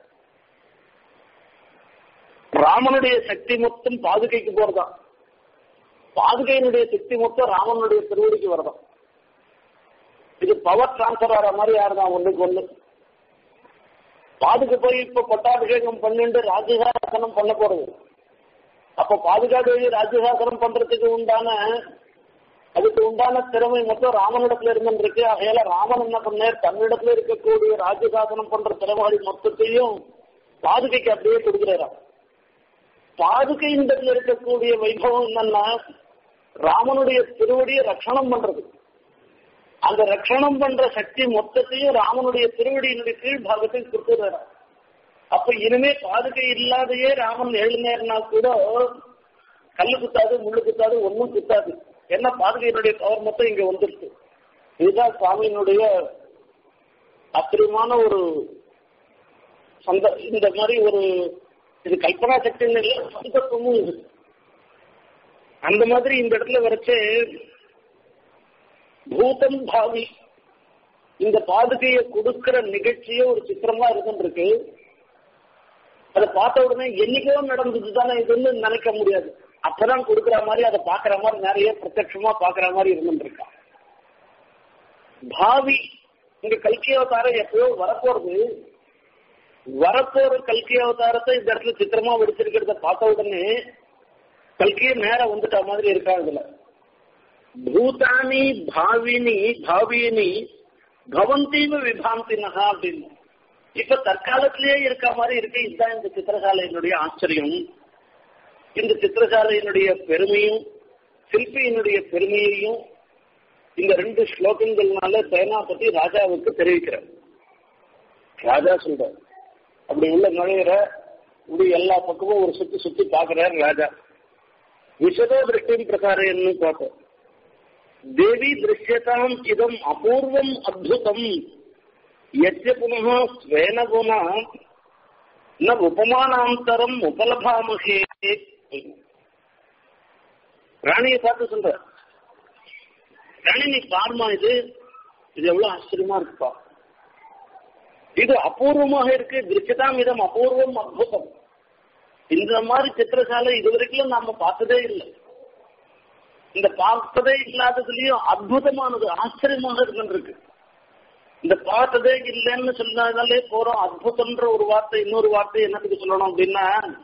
A: ராமனுடைய சக்தி மொத்தம் பாதுகைக்கு போறதான் பாதுகையினுடைய சக்தி மொத்தம் ராமனுடைய திருவடிக்கு வரதான் இது பவர் டிரான்ஸ்பர் ஆகிற மாதிரி யாருதான் ஒண்ணுக்கு ஒண்ணு பாதுகை போய் இப்ப பட்டாபிஷேகம் பண்ணிட்டு ராஜ்யசாசனம் பண்ண போறது அப்ப பாதுகாப்பு ராஜ்யசாசனம் பண்றதுக்கு உண்டான அதுக்கு உண்டான திறமை மொத்தம் ராமனிடத்துல இருந்துருக்கு ஆகையால ராமன் என்ன பண்ணார் தன்னிடத்துல இருக்கக்கூடிய ராஜ்யசாசனம் பண்ற திறமைகள் மொத்தத்தையும் பாதுகைக்கு அப்படியே கொடுக்கிறாராம் பாதுகையின் இருக்கக்கூடிய வைபவம் என்னன்னா ராமனுடைய திருவடியை ரட்சணம் பண்றது அந்த ரட்சணம் பண்ற சக்தி மொத்தத்தையும் ராமனுடைய திருவடியினுடைய கீழ் பாகத்தில் கொடுத்துறாரு அப்ப இனிமே பாதுகை இல்லாதையே ராமன் எழுநேர்னா கூட கல்லு குத்தாது முள்ளு குத்தாது ஒன்னும் குத்தாது என்ன பாதுகையினுடைய பவர் மொத்தம் இங்க வந்துருச்சு இதுதான் சுவாமியினுடைய ஆச்சரியமான ஒரு சந்த இந்த மாதிரி ஒரு இது கல்பனா சக்தின்னு இல்லை சந்தர்ப்பமும் இது அந்த மாதிரி இந்த இடத்துல வரைச்சு பூதம் பாவி இந்த பாதுகையை கொடுக்கிற நிகழ்ச்சியே ஒரு சித்திரமா இருந்துருக்கு அதை பார்த்த உடனே என்னைக்கோ நடந்தது தானே இதுன்னு நினைக்க முடியாது அப்பதான் கொடுக்கிற மாதிரி அதை பாக்குற மாதிரி நிறைய பிரத்யட்சமா பாக்குற மாதிரி இருந்துருக்கான் பாவி இங்க கல்கி அவதாரம் எப்பயோ வரப்போறது வரப்போற கல்கி அவதாரத்தை இந்த இடத்துல சித்திரமா வெடிச்சிருக்கிறத பார்த்த உடனே கல்கிய நேரம் வந்துட்ட மாதிரி இருக்கா இதுல பூதானி பாவினி பாவினி பவந்தீவ விபாந்தினஹா அப்படின்னு இப்ப தற்காலத்திலேயே இருக்க மாதிரி இருக்கு இதுதான் இந்த சித்திரசாலையினுடைய ஆச்சரியம் இந்த சித்திரசாலையினுடைய பெருமையும் சிற்பியினுடைய பெருமையையும் இந்த ரெண்டு ஸ்லோகங்கள்னால சேனாபதி ராஜாவுக்கு தெரிவிக்கிறார் ராஜா சொல்ற அப்படி உள்ள நுழையிற இப்படி எல்லா பக்கமும் ஒரு சுத்தி சுத்தி பாக்குறார் ராஜா விஷதோ திருஷ்டியும் பிரசாரன்னு பார்த்தோம் தேவி திருஷ்யதாம் இதம் அபூர்வம் அத்புதம் எச்ச புனः ஸ்வேன குண ந உபமானாந்தரம் உபலபாமகே ராணியை பார்த்து சொல்ற ராணி நீ பாருமா இது இது எவ்வளவு ஆச்சரியமா இருக்குப்பா இது அபூர்வமாக இருக்கு திருஷ்யதாம் இதம் அபூர்வம் அத்புதம் இந்த மாதிரி சித்திரசாலை இதுவரைக்கும் நாம பார்த்ததே இல்லை இந்த பார்த்ததே இல்லாததுலயும் அற்புதமானது ஆச்சரியமாக இருக்கின்றிருக்கு இந்த பார்த்ததே இல்லைன்னு சொன்னதாலே போறோம் அற்புதம்ன்ற ஒரு வார்த்தை இன்னொரு வார்த்தை என்னத்துக்கு சொல்லணும் அப்படின்னா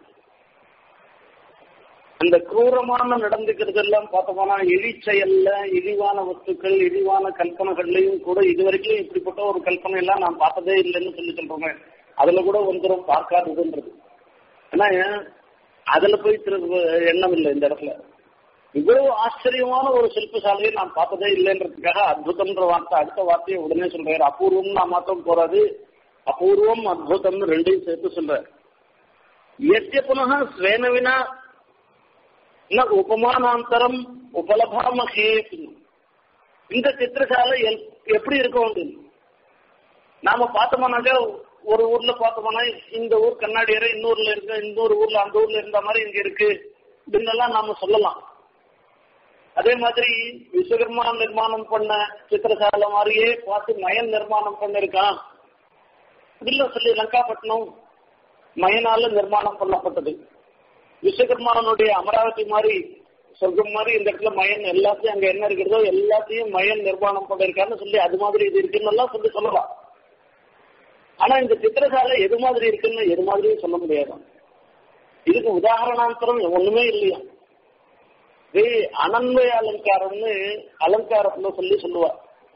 A: அந்த குரூரமான நடந்துக்கிறது எல்லாம் பார்த்தோம்னா இழி செயல்ல இழிவான வஸ்துக்கள் இழிவான கல்பனைகள்லையும் கூட இதுவரைக்கும் இப்படிப்பட்ட ஒரு கல்பனை எல்லாம் நான் பார்த்ததே இல்லைன்னு சொல்லி சொல்றோமே அதுல கூட வந்துடும் பார்க்காததுன்றது ஏன்னா அதுல போய் திரு எண்ணம் இல்லை இந்த இடத்துல இவ்வளவு ஆச்சரியமான ஒரு சிற்பசாலையை நான் பார்த்ததே இல்லைன்றதுக்காக அற்புதம்ன்ற வார்த்தை அடுத்த வார்த்தையை உடனே சொல்றாரு அபூர்வம் நான் மாத்தம் போறாது அபூர்வம் அத்புதம்னு ரெண்டையும் சேர்த்து சொல்றாரு எத்திய புனக ஸ்வேனவினா ந உபமானாந்தரம் உபலபாமகே இந்த சித்திரசாலை எப்படி இருக்கும் அப்படின்னு நாம பார்த்தோம்னாக்கா ஒரு ஊர்ல பார்த்தோம்னா இந்த ஊர் கண்ணாடியரை இன்னொருல இருக்கு இன்னொரு ஊர்ல அந்த ஊர்ல இருந்த மாதிரி இங்க இருக்கு இப்படின்னெல்லாம் நாம சொல்லலாம் அதே மாதிரி விஸ்வகர்மா நிர்மாணம் பண்ண சித்திரசாலை மாதிரியே பார்த்து மயன் நிர்மாணம் பண்ணிருக்கான் இல்ல சொல்லி லங்காப்பட்டினம் மயனால நிர்மாணம் பண்ணப்பட்டது விஸ்வகர்மானுடைய அமராவதி மாதிரி சொர்க்கம் மாதிரி இந்த இடத்துல மயன் எல்லாத்தையும் அங்க என்ன இருக்கிறதோ எல்லாத்தையும் மயன் நிர்மாணம் பண்ணிருக்காருன்னு சொல்லி அது மாதிரி இது இருக்குன்னு எல்லாம் சொல்லி சொல்லலாம் ஆனா இந்த சித்திரசாலை எது மாதிரி இருக்குன்னு எது மாதிரியும் சொல்ல முடியாது இதுக்கு உதாரணாந்தரம் ஒண்ணுமே இல்லையா இது அனன்வய அலங்காரம்னு அலங்காரத்துல சொல்லி சொல்லுவா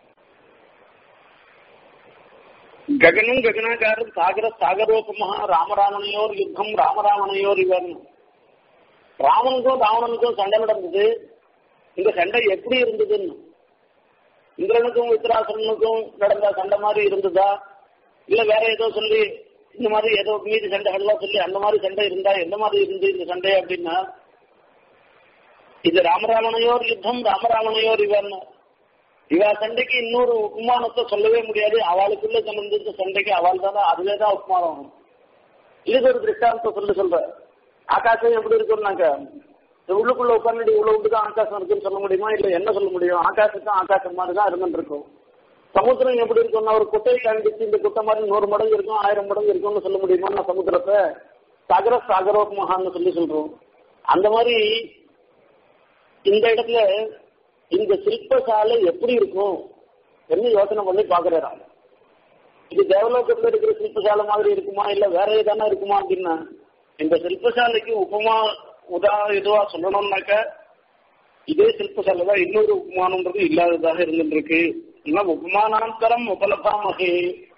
A: ககனம் ககனாகாரம் சாகர சாகரோபமா ராமராமனையோர் யுத்தம் ராமராமனையோர் இவன் ராமனுக்கும் ராவணனுக்கும் சண்டை நடந்தது இந்த சண்டை எப்படி இருந்ததுன்னு இந்திரனுக்கும் வித்ராசனுக்கும் நடந்த சண்டை மாதிரி இருந்ததா இல்ல வேற ஏதோ சொல்லி இந்த மாதிரி ஏதோ மீதி சண்டைகள்லாம் சொல்லி அந்த மாதிரி சண்டை இருந்தா எந்த மாதிரி இருந்து இந்த சண்டை அப்படின்னா இது ராமராமனையோர் யுத்தம் ராமராமனையோர் இவன் இவா சண்டைக்கு இன்னொரு உப்மானத்தை சொல்லவே முடியாது அவளுக்குள்ள சம்பந்தித்த சண்டைக்கு அவள் தானே அதுவே தான் உப்மானம் இதுக்கு ஒரு திருஷ்டாந்தத்தை சொல்லி சொல்ற ஆகாசம் எப்படி இருக்குன்னாக்க உள்ளுக்குள்ள உட்காந்து இவ்வளவு விட்டுதான் ஆகாசம் இருக்குன்னு சொல்ல முடியுமா இல்ல என்ன சொல்ல முடியும் ஆகாசத்துக்கும் ஆகாசம் மாதிரி தான் இருந்துட்டு இருக்கும் சமுத்திரம் எப்படி இருக்கும்னா ஒரு குட்டையை காண்பிச்சு இந்த குட்டை மாதிரி நூறு மடங்கு இருக்கும் ஆயிரம் மடங்கு இருக்கும்னு சொல்ல முடியுமா நான் சமுத்திரத்தை சாகர சாகரோத்மகான்னு சொல்லி சொல்றோம் அந்த மாதிரி இந்த இடத்துல இந்த சிற்பசாலை எப்படி இருக்கும் என்ன யோசனை பண்ணி பாக்குறாங்க இது தேவலோகத்துல இருக்கிற சிற்பசாலை மாதிரி இருக்குமா இல்ல வேற ஏதானா இருக்குமா அப்படின்னா இந்த சிற்பசாலைக்கு உபமா உதா இதுவா சொல்லணும்னாக்க இதே சிற்பசாலை தான் இன்னொரு உபமானம்ன்றது இல்லாததாக இருந்துருக்கு இல்லை உபமானாந்தரம் உபலபாமகே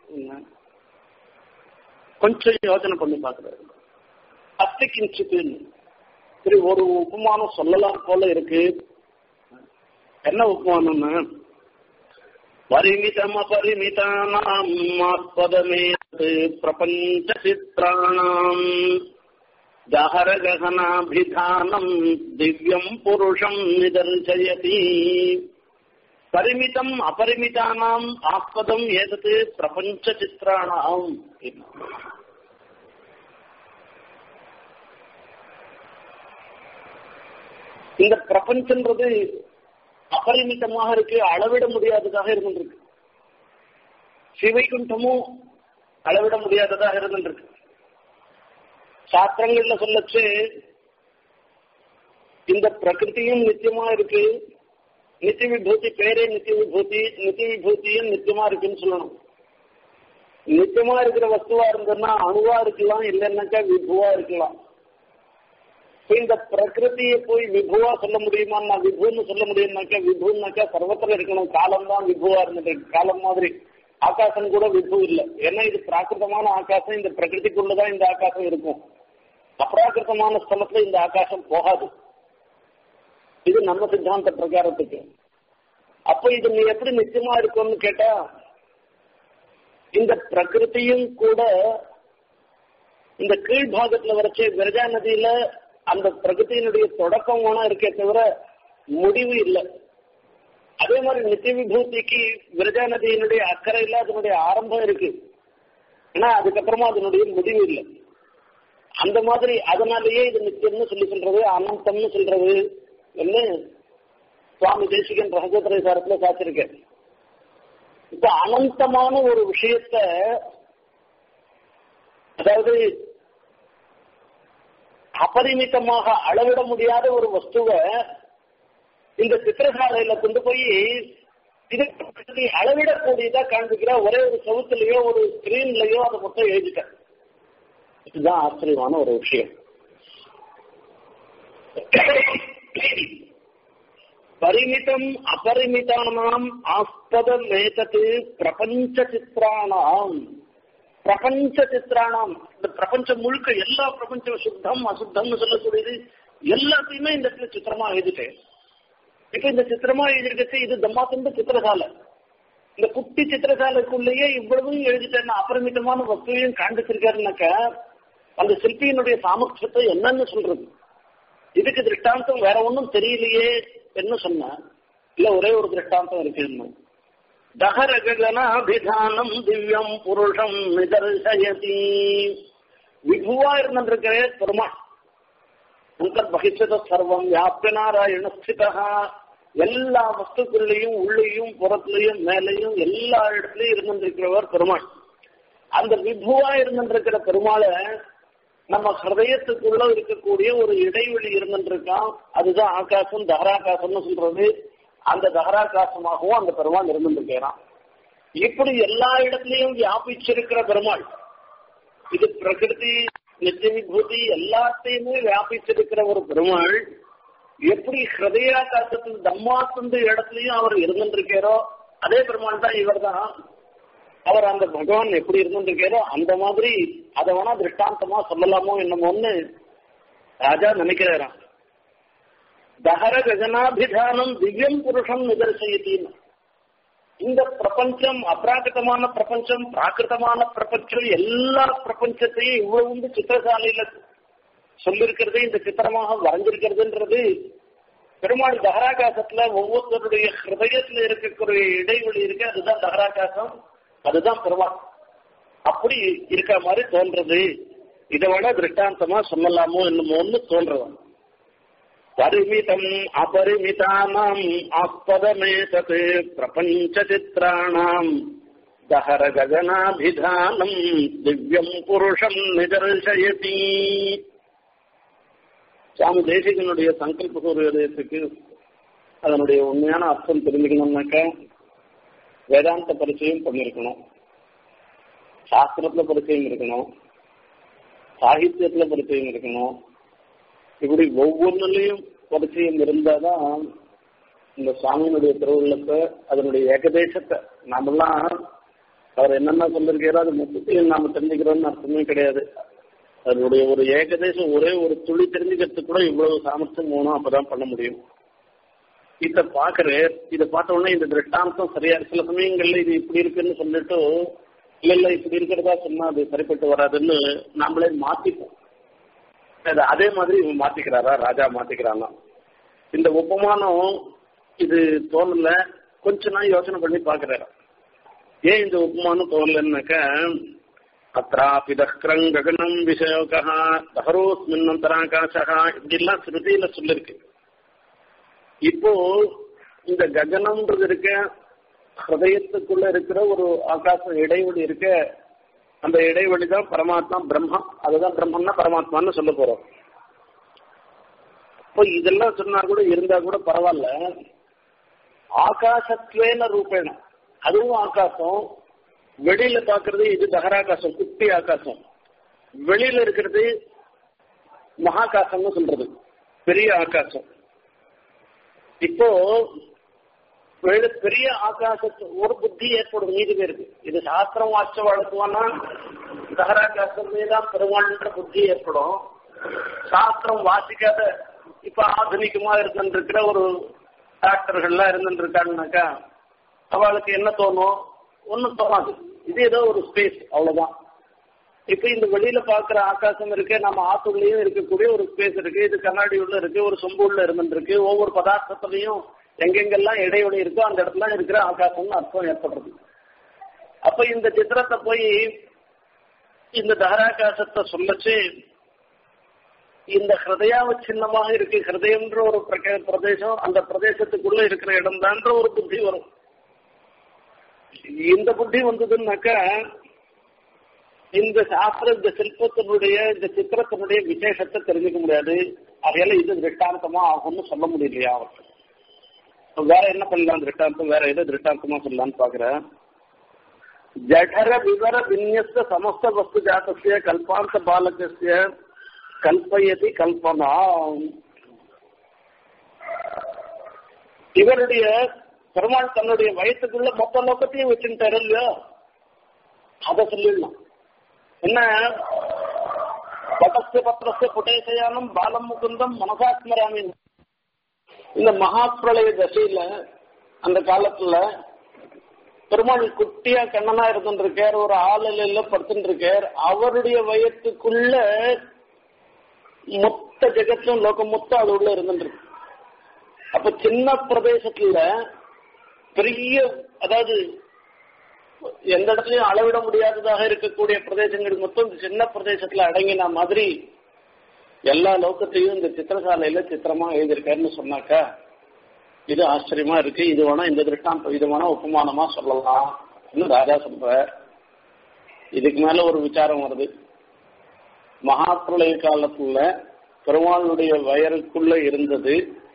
A: கொஞ்சம் யோசனை பண்ணி பாக்குறாரு அத்தி கிஞ்சித்துன்னு சரி ஒரு உபமானம் சொல்லலாம் போல இருக்கு என்ன உபமானம்னா பரிமிதம் அபரிமிதானாம் ஆஸ்பதமே பிரபஞ்ச சித்ராணாம் ஜஹர ககனாபிதானம் திவ்யம் புருஷம் நிதர்சயதி பரிமிதம் அபரிமிதானாம் ஆஸ்பதம் ஏதது பிரபஞ்ச சித்ராணாம் இந்த பிரபஞ்சன்றது அபரிமிதமாக இருக்கு அளவிட முடியாததாக இருந்துருக்கு சிவைகுண்டமும் அளவிட முடியாததாக இருந்துருக்கு சாஸ்திரங்கள்ல சொல்லச்சு இந்த பிரகிருதியும் நித்தியமா இருக்கு நித்திய விபூதி பேரே நித்திய விபூதி நித்திய விபூதியும் நித்தியமா இருக்குன்னு சொல்லணும் நித்தியமா இருக்கிற வஸ்துவா இருந்ததுன்னா அணுவா இருக்கலாம் இல்லைன்னாக்கா விபுவா இருக்கலாம் இந்த பிரகிருதியை போய் விபுவா சொல்ல முடியுமா விபுன்னு சொல்ல முடியும்னாக்கா விபுன்னாக்கா சர்வத்திர இருக்கணும் காலம் தான் விபுவா இருந்தது காலம் மாதிரி ஆகாசம் கூட விபு இல்லை ஏன்னா இது பிராகிருதமான ஆகாசம் இந்த பிரகிருதிக்குள்ளதான் இந்த ஆகாசம் இருக்கும் அப்ராகிருதமான ஸ்தலத்துல இந்த ஆகாசம் போகாது இது நம்ம சித்தாந்த பிரகாரத்துக்கு அப்ப இது நீ எப்படி நிச்சயமா இருக்கும்னு கேட்டா இந்த பிரகிருதியும் கூட இந்த கீழ்பாகத்துல வரைச்ச விரஜா நதியில அந்த பிரகதியினுடைய தொடக்கம் வேணா இருக்கே தவிர முடிவு இல்லை அதே மாதிரி நித்திய விபூதிக்கு விரஜா நதியினுடைய அக்கறையில் அதனுடைய ஆரம்பம் இருக்கு ஏன்னா அதுக்கப்புறமா அதனுடைய முடிவு இல்லை அந்த மாதிரி அதனாலேயே இது நித்தியம்னு சொல்லி சொல்றது அனந்தம்னு சொல்றது என்ன சுவாமி தேசிகன் ரகசியத்துறை சாரத்துல சாத்திருக்கேன் இப்ப அனந்தமான ஒரு விஷயத்த அதாவது அபரிமிதமாக அளவிட முடியாத ஒரு வஸ்துவை இந்த சித்திரசாலையில கொண்டு போய் இது அளவிடக்கூடியதா காண்பிக்கிற ஒரே ஒரு சவுத்துலயோ ஒரு ஸ்கிரீன்லயோ அதை மொத்தம் எழுதிட்டேன் இதுதான் ஆச்சரியமான ஒரு விஷயம் பரிமிதம் அபரிமிதானாம் ஆஸ்பதமேதது பிரபஞ்ச சித்திரானாம் பிரபஞ்ச சித்திரானாம் இந்த பிரபஞ்சம் முழுக்க எல்லா பிரபஞ்சம் சுத்தம் அசுத்தம்னு சொல்லக்கூடியது எல்லாத்தையுமே இந்த இடத்துல சித்திரமா எழுதிட்டேன் இப்ப இந்த சித்திரமா எழுதிருக்கச்சு இது தம்மாத்துண்டு சித்திரசாலை இந்த குட்டி சித்திரசாலைக்குள்ளேயே இவ்வளவும் எழுதிட்டேன் அபரிமிதமான வஸ்துவையும் காண்பிச்சிருக்காருனாக்க அந்த சிற்பியினுடைய சாமர்த்தியத்தை என்னன்னு சொல்றது இதுக்கு திருஷ்டாந்தம் வேற ஒன்றும் தெரியலையே என்ன சொன்ன இல்ல ஒரே ஒரு திருஷ்டாந்தம் இருக்கு இன்னும் தகரகனாபிதானம் திவ்யம் புருஷம் நிதர்சயதி விபுவா இருந்திருக்கிற பெருமாள் அந்தர் பகிச்சத சர்வம் வியாபிய நாராயண ஸ்திதா எல்லா வஸ்துக்குள்ளேயும் உள்ளேயும் புறத்திலையும் மேலையும் எல்லா இடத்துலயும் இருந்திருக்கிறவர் பெருமாள் அந்த விபுவா இருந்திருக்கிற பெருமாளை நம்ம ஹிருதயத்துக்குள்ள இருக்கக்கூடிய ஒரு இடைவெளி இருந்துருக்கான் அதுதான் ஆகாசம் தகராகாசம்னு சொல்றது அந்த தகராகாசமாகவும் அந்த பெருமாள் இருந்துருக்கிறான் இப்படி எல்லா இடத்துலயும் வியாபிச்சிருக்கிற பெருமாள் இது பிரகிருதி நித்திய விபூதி எல்லாத்தையுமே வியாபிச்சிருக்கிற ஒரு பெருமாள் எப்படி ஹிருதயாகாசத்தில் தம்மாத்துந்த இடத்துலயும் அவர் இருந்துருக்காரோ அதே பெருமாள் தான் இவர் தான் அவர் அந்த பகவான் எப்படி இருந்துருக்காரோ அந்த மாதிரி அதை வேணா திருஷ்டாந்தமா சொல்லலாமோ என்னமோன்னு ராஜா நினைக்கிறாராம் தஹர கஜனாபிதானம் திவ்யம் புருஷம் நிதர்சயத்தின்னு இந்த பிரபஞ்சம் அப்ராகிருத்தமான பிரபஞ்சம் பிராகிருத்தமான பிரபஞ்சம் எல்லா பிரபஞ்சத்தையும் இவ்வளவு சித்திரசாலையில சொல்லிருக்கிறது இந்த சித்திரமாக வரைஞ்சிருக்கிறதுன்றது பெருமாள் தகராகாசத்துல ஒவ்வொருத்தருடைய ஹிருதயத்துல இருக்கக்கூடிய இடைவெளி இருக்கு அதுதான் தகராகாசம் அதுதான் பெருமாள் அப்படி இருக்கிற மாதிரி தோன்றது இதை விட திருஷ்டாந்தமா சொல்லலாமோ என்னமோன்னு தோன்றது பரிமிதம் அபரிமிதானாம் ஆஸ்பதமே தத் பிரபஞ்ச சித்திராணாம் தஹர ககனாபிதானம் திவ்யம் புருஷம் நிதர்சயதி சுவாமி தேசிகனுடைய சங்கல்ப சூரியோதயத்துக்கு அதனுடைய உண்மையான அர்த்தம் தெரிஞ்சுக்கணும்னாக்கா வேதாந்த பரிச்சயம் பண்ணிருக்கணும் சாஸ்திரத்துல பரிச்சயம் இருக்கணும் சாகித்யத்துல பரிச்சயம் இருக்கணும் இப்படி ஒவ்வொன்றுலையும் பரிச்சயம் இருந்தாதான் இந்த சுவாமியினுடைய திருவுள்ளத்தை அதனுடைய ஏகதேசத்தை நாமெல்லாம் அவர் என்னென்ன சொல்லிருக்காரோ அது மொத்தத்தையும் நாம தெரிஞ்சுக்கிறோம்னு அர்த்தமே கிடையாது அதனுடைய ஒரு ஏகதேசம் ஒரே ஒரு துளி தெரிஞ்சுக்கிறதுக்கு கூட இவ்வளவு சாமர்த்தியம் வேணும் அப்பதான் பண்ண முடியும் இத பாக்குறேன் இதை பார்த்த உடனே இந்த திருஷ்டாந்தம் சரியா சில சமயங்கள்ல இது இப்படி இருக்குன்னு சொல்லிட்டு இல்ல இல்ல இப்படி இருக்கிறதா சொன்னா அது சரிப்பட்டு வராதுன்னு நாமளே மாத்திப்போம் அது அதே மாதிரி இவன் மாத்திக்கிறாரா ராஜா மாத்திக்கிறானா இந்த உபமானம் இது தோணல கொஞ்ச நாள் யோசனை பண்ணி பாக்குறாரு ஏன் இந்த உபமானம் தோணலன்னாக்க அத்ராபி தஹ்ரங் ககனம் விஷயோகா தஹரோஸ்மின் அந்தராகாசா இப்படிலாம் ஸ்ருதியில சொல்லிருக்கு இப்போ இந்த ககனம்ன்றது இருக்க ஹிருதயத்துக்குள்ள இருக்கிற ஒரு ஆகாசம் இடைவெளி இருக்க அந்த இடைவெளி தான் பரமாத்மா பிரம்மம் அதுதான் பிரம்மம்னா பரமாத்மான்னு சொல்ல போறோம் இப்போ இதெல்லாம் சொன்னா கூட இருந்தா கூட பரவாயில்ல ஆகாசத்வேன ரூபேன அதுவும் ஆகாசம் வெளியில பாக்குறது இது தகராகாசம் குட்டி ஆகாசம் வெளியில இருக்கிறது மகாகாசம்னு சொல்றது பெரிய ஆகாசம் இப்போ பெரிய ஆகாசத்து ஒரு புத்தி ஏற்படும் மீது பேருக்கு இது சாஸ்திரம் வாட்ச வழக்குவானா தகராகாசமே தான் பெருமாள்ன்ற புத்தி ஏற்படும் சாஸ்திரம் வாசிக்காத இப்ப ஆధుனிகமா இருந்துருக்கிற ஒரு டாக்டர்கள்லாம் இருந்துட்டு இருக்காங்கனாக்கா அவளுக்கு என்ன தோணும் ஒன்றும் தோணாது இது ஏதோ ஒரு ஸ்பேஸ் அவ்வளவுதான் இப்ப இந்த வெளியில பாக்குற ஆகாசம் இருக்கு நம்ம ஆத்துள்ளயும் இருக்கக்கூடிய ஒரு ஸ்பேஸ் இருக்கு இது கண்ணாடி உள்ள இருக்கு ஒரு சொம்பு உள்ள இருந்துருக்கு ஒவ்வொரு பதார்த்தத்திலையும் எங்கெங்கெல்லாம் இடைவெளி இருக்கோ அந்த இடத்துல இருக்கிற ஆகாசம்னு அர்த்தம் ஏற்படுறது அப்ப இந்த சித்திரத்தை போய் இந்த தகராகாசத்தை சொல்லச்சு இந்த ஹிருதயாவ சின்னமாக இருக்கு ஹிருதயம்ன்ற ஒரு பிரதேசம் அந்த பிரதேசத்துக்குள்ள இருக்கிற இடம் தான்ற ஒரு புத்தி வரும் இந்த புத்தி வந்ததுன்னாக்கா இந்த சாஸ்திர இந்த சிற்பத்தினுடைய இந்த சித்திரத்தினுடைய விசேஷத்தை தெரிஞ்சுக்க முடியாது அதையால இது திருஷ்டாந்தமா ஆகும்னு சொல்ல முடியலையா அவருக்கு வேற என்ன பண்ணலாம் திருஷ்டாந்தம் வேற எது திருஷ்டாந்தமா சொல்லலாம்னு பாக்குறேன் ஜடர விவர விநியஸ்த சமஸ்த வஸ்து ஜாத்தசிய கல்பாந்த பாலகசிய கல்பயதி கல்பனா இவருடைய பெருமாள் தன்னுடைய வயசுக்குள்ள மொத்த லோக்கத்தையும் வச்சுட்டாரு இல்லையோ அதை சொல்லிடலாம் என்ன பட்டஸ்ய பத்திரஸ்ய புட்டேசயானம் பாலம் முகுந்தம் மனசாத்மராமி இந்த மகாபிரளய தசையில அந்த காலத்துல பெருமாள் குட்டியா கண்ணனா இருந்துருக்கார் ஒரு ஆளில படுத்துட்டு இருக்கார் அவருடைய வயத்துக்குள்ள மொத்த ஜெகத்தும் லோகம் மொத்தம் அது உள்ள இருந்துருக்கு அப்ப சின்ன பிரதேசத்துல பெரிய அதாவது எந்த இடத்துலயும் அளவிட முடியாததாக இருக்கக்கூடிய பிரதேசங்கள் மொத்தம் இந்த சின்ன பிரதேசத்துல அடங்கின மாதிரி எல்லா லோக்கத்தையும் இந்த சித்திரசாலையில சித்திரமா எழுதியிருக்காருன்னு சொன்னாக்கா இது ஆச்சரியமா இருக்கு இது வேணா இந்த திருஷ்டாந்தம் இது வேணா உபமானமா சொல்லலாம் ராஜா சொல்ற இதுக்கு மேல ஒரு விசாரம் வருது மகாப்பிரளய காலத்துல பெருமாளுடைய வயருக்குள்ள இருந்தது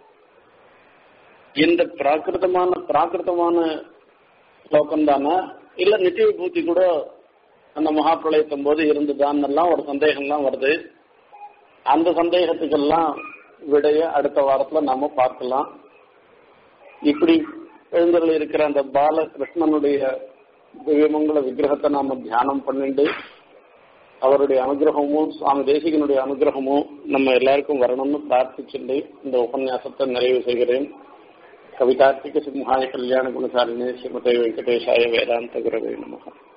A: இந்த பிராகிருதமான பிராகிருதமான லோகம் தானா இல்ல நித்திய பூத்தி கூட அந்த மகாப்பிரளயத்தின் போது இருந்துதான்னெல்லாம் ஒரு சந்தேகம்லாம் வருது அந்த சந்தேகத்துக்கெல்லாம் விடைய அடுத்த வாரத்துல நாம பார்க்கலாம் இப்படி எழுந்தருள் இருக்கிற அந்த பால கிருஷ்ணனுடைய திவ்யமங்கல விக்கிரகத்தை நாம தியானம் பண்ணிட்டு அவருடைய அனுகிரகமும் சுவாமி தேசிகனுடைய அனுகிரகமும் நம்ம எல்லாருக்கும் வரணும்னு பிரார்த்திச்சுட்டு இந்த உபன்யாசத்தை நிறைவு செய்கிறேன் கவிதார்த்திக சிம்ஹாய கல்யாண குணசாலினே ஸ்ரீமதே வெங்கடேஷாய வேதாந்த குரவே நமகா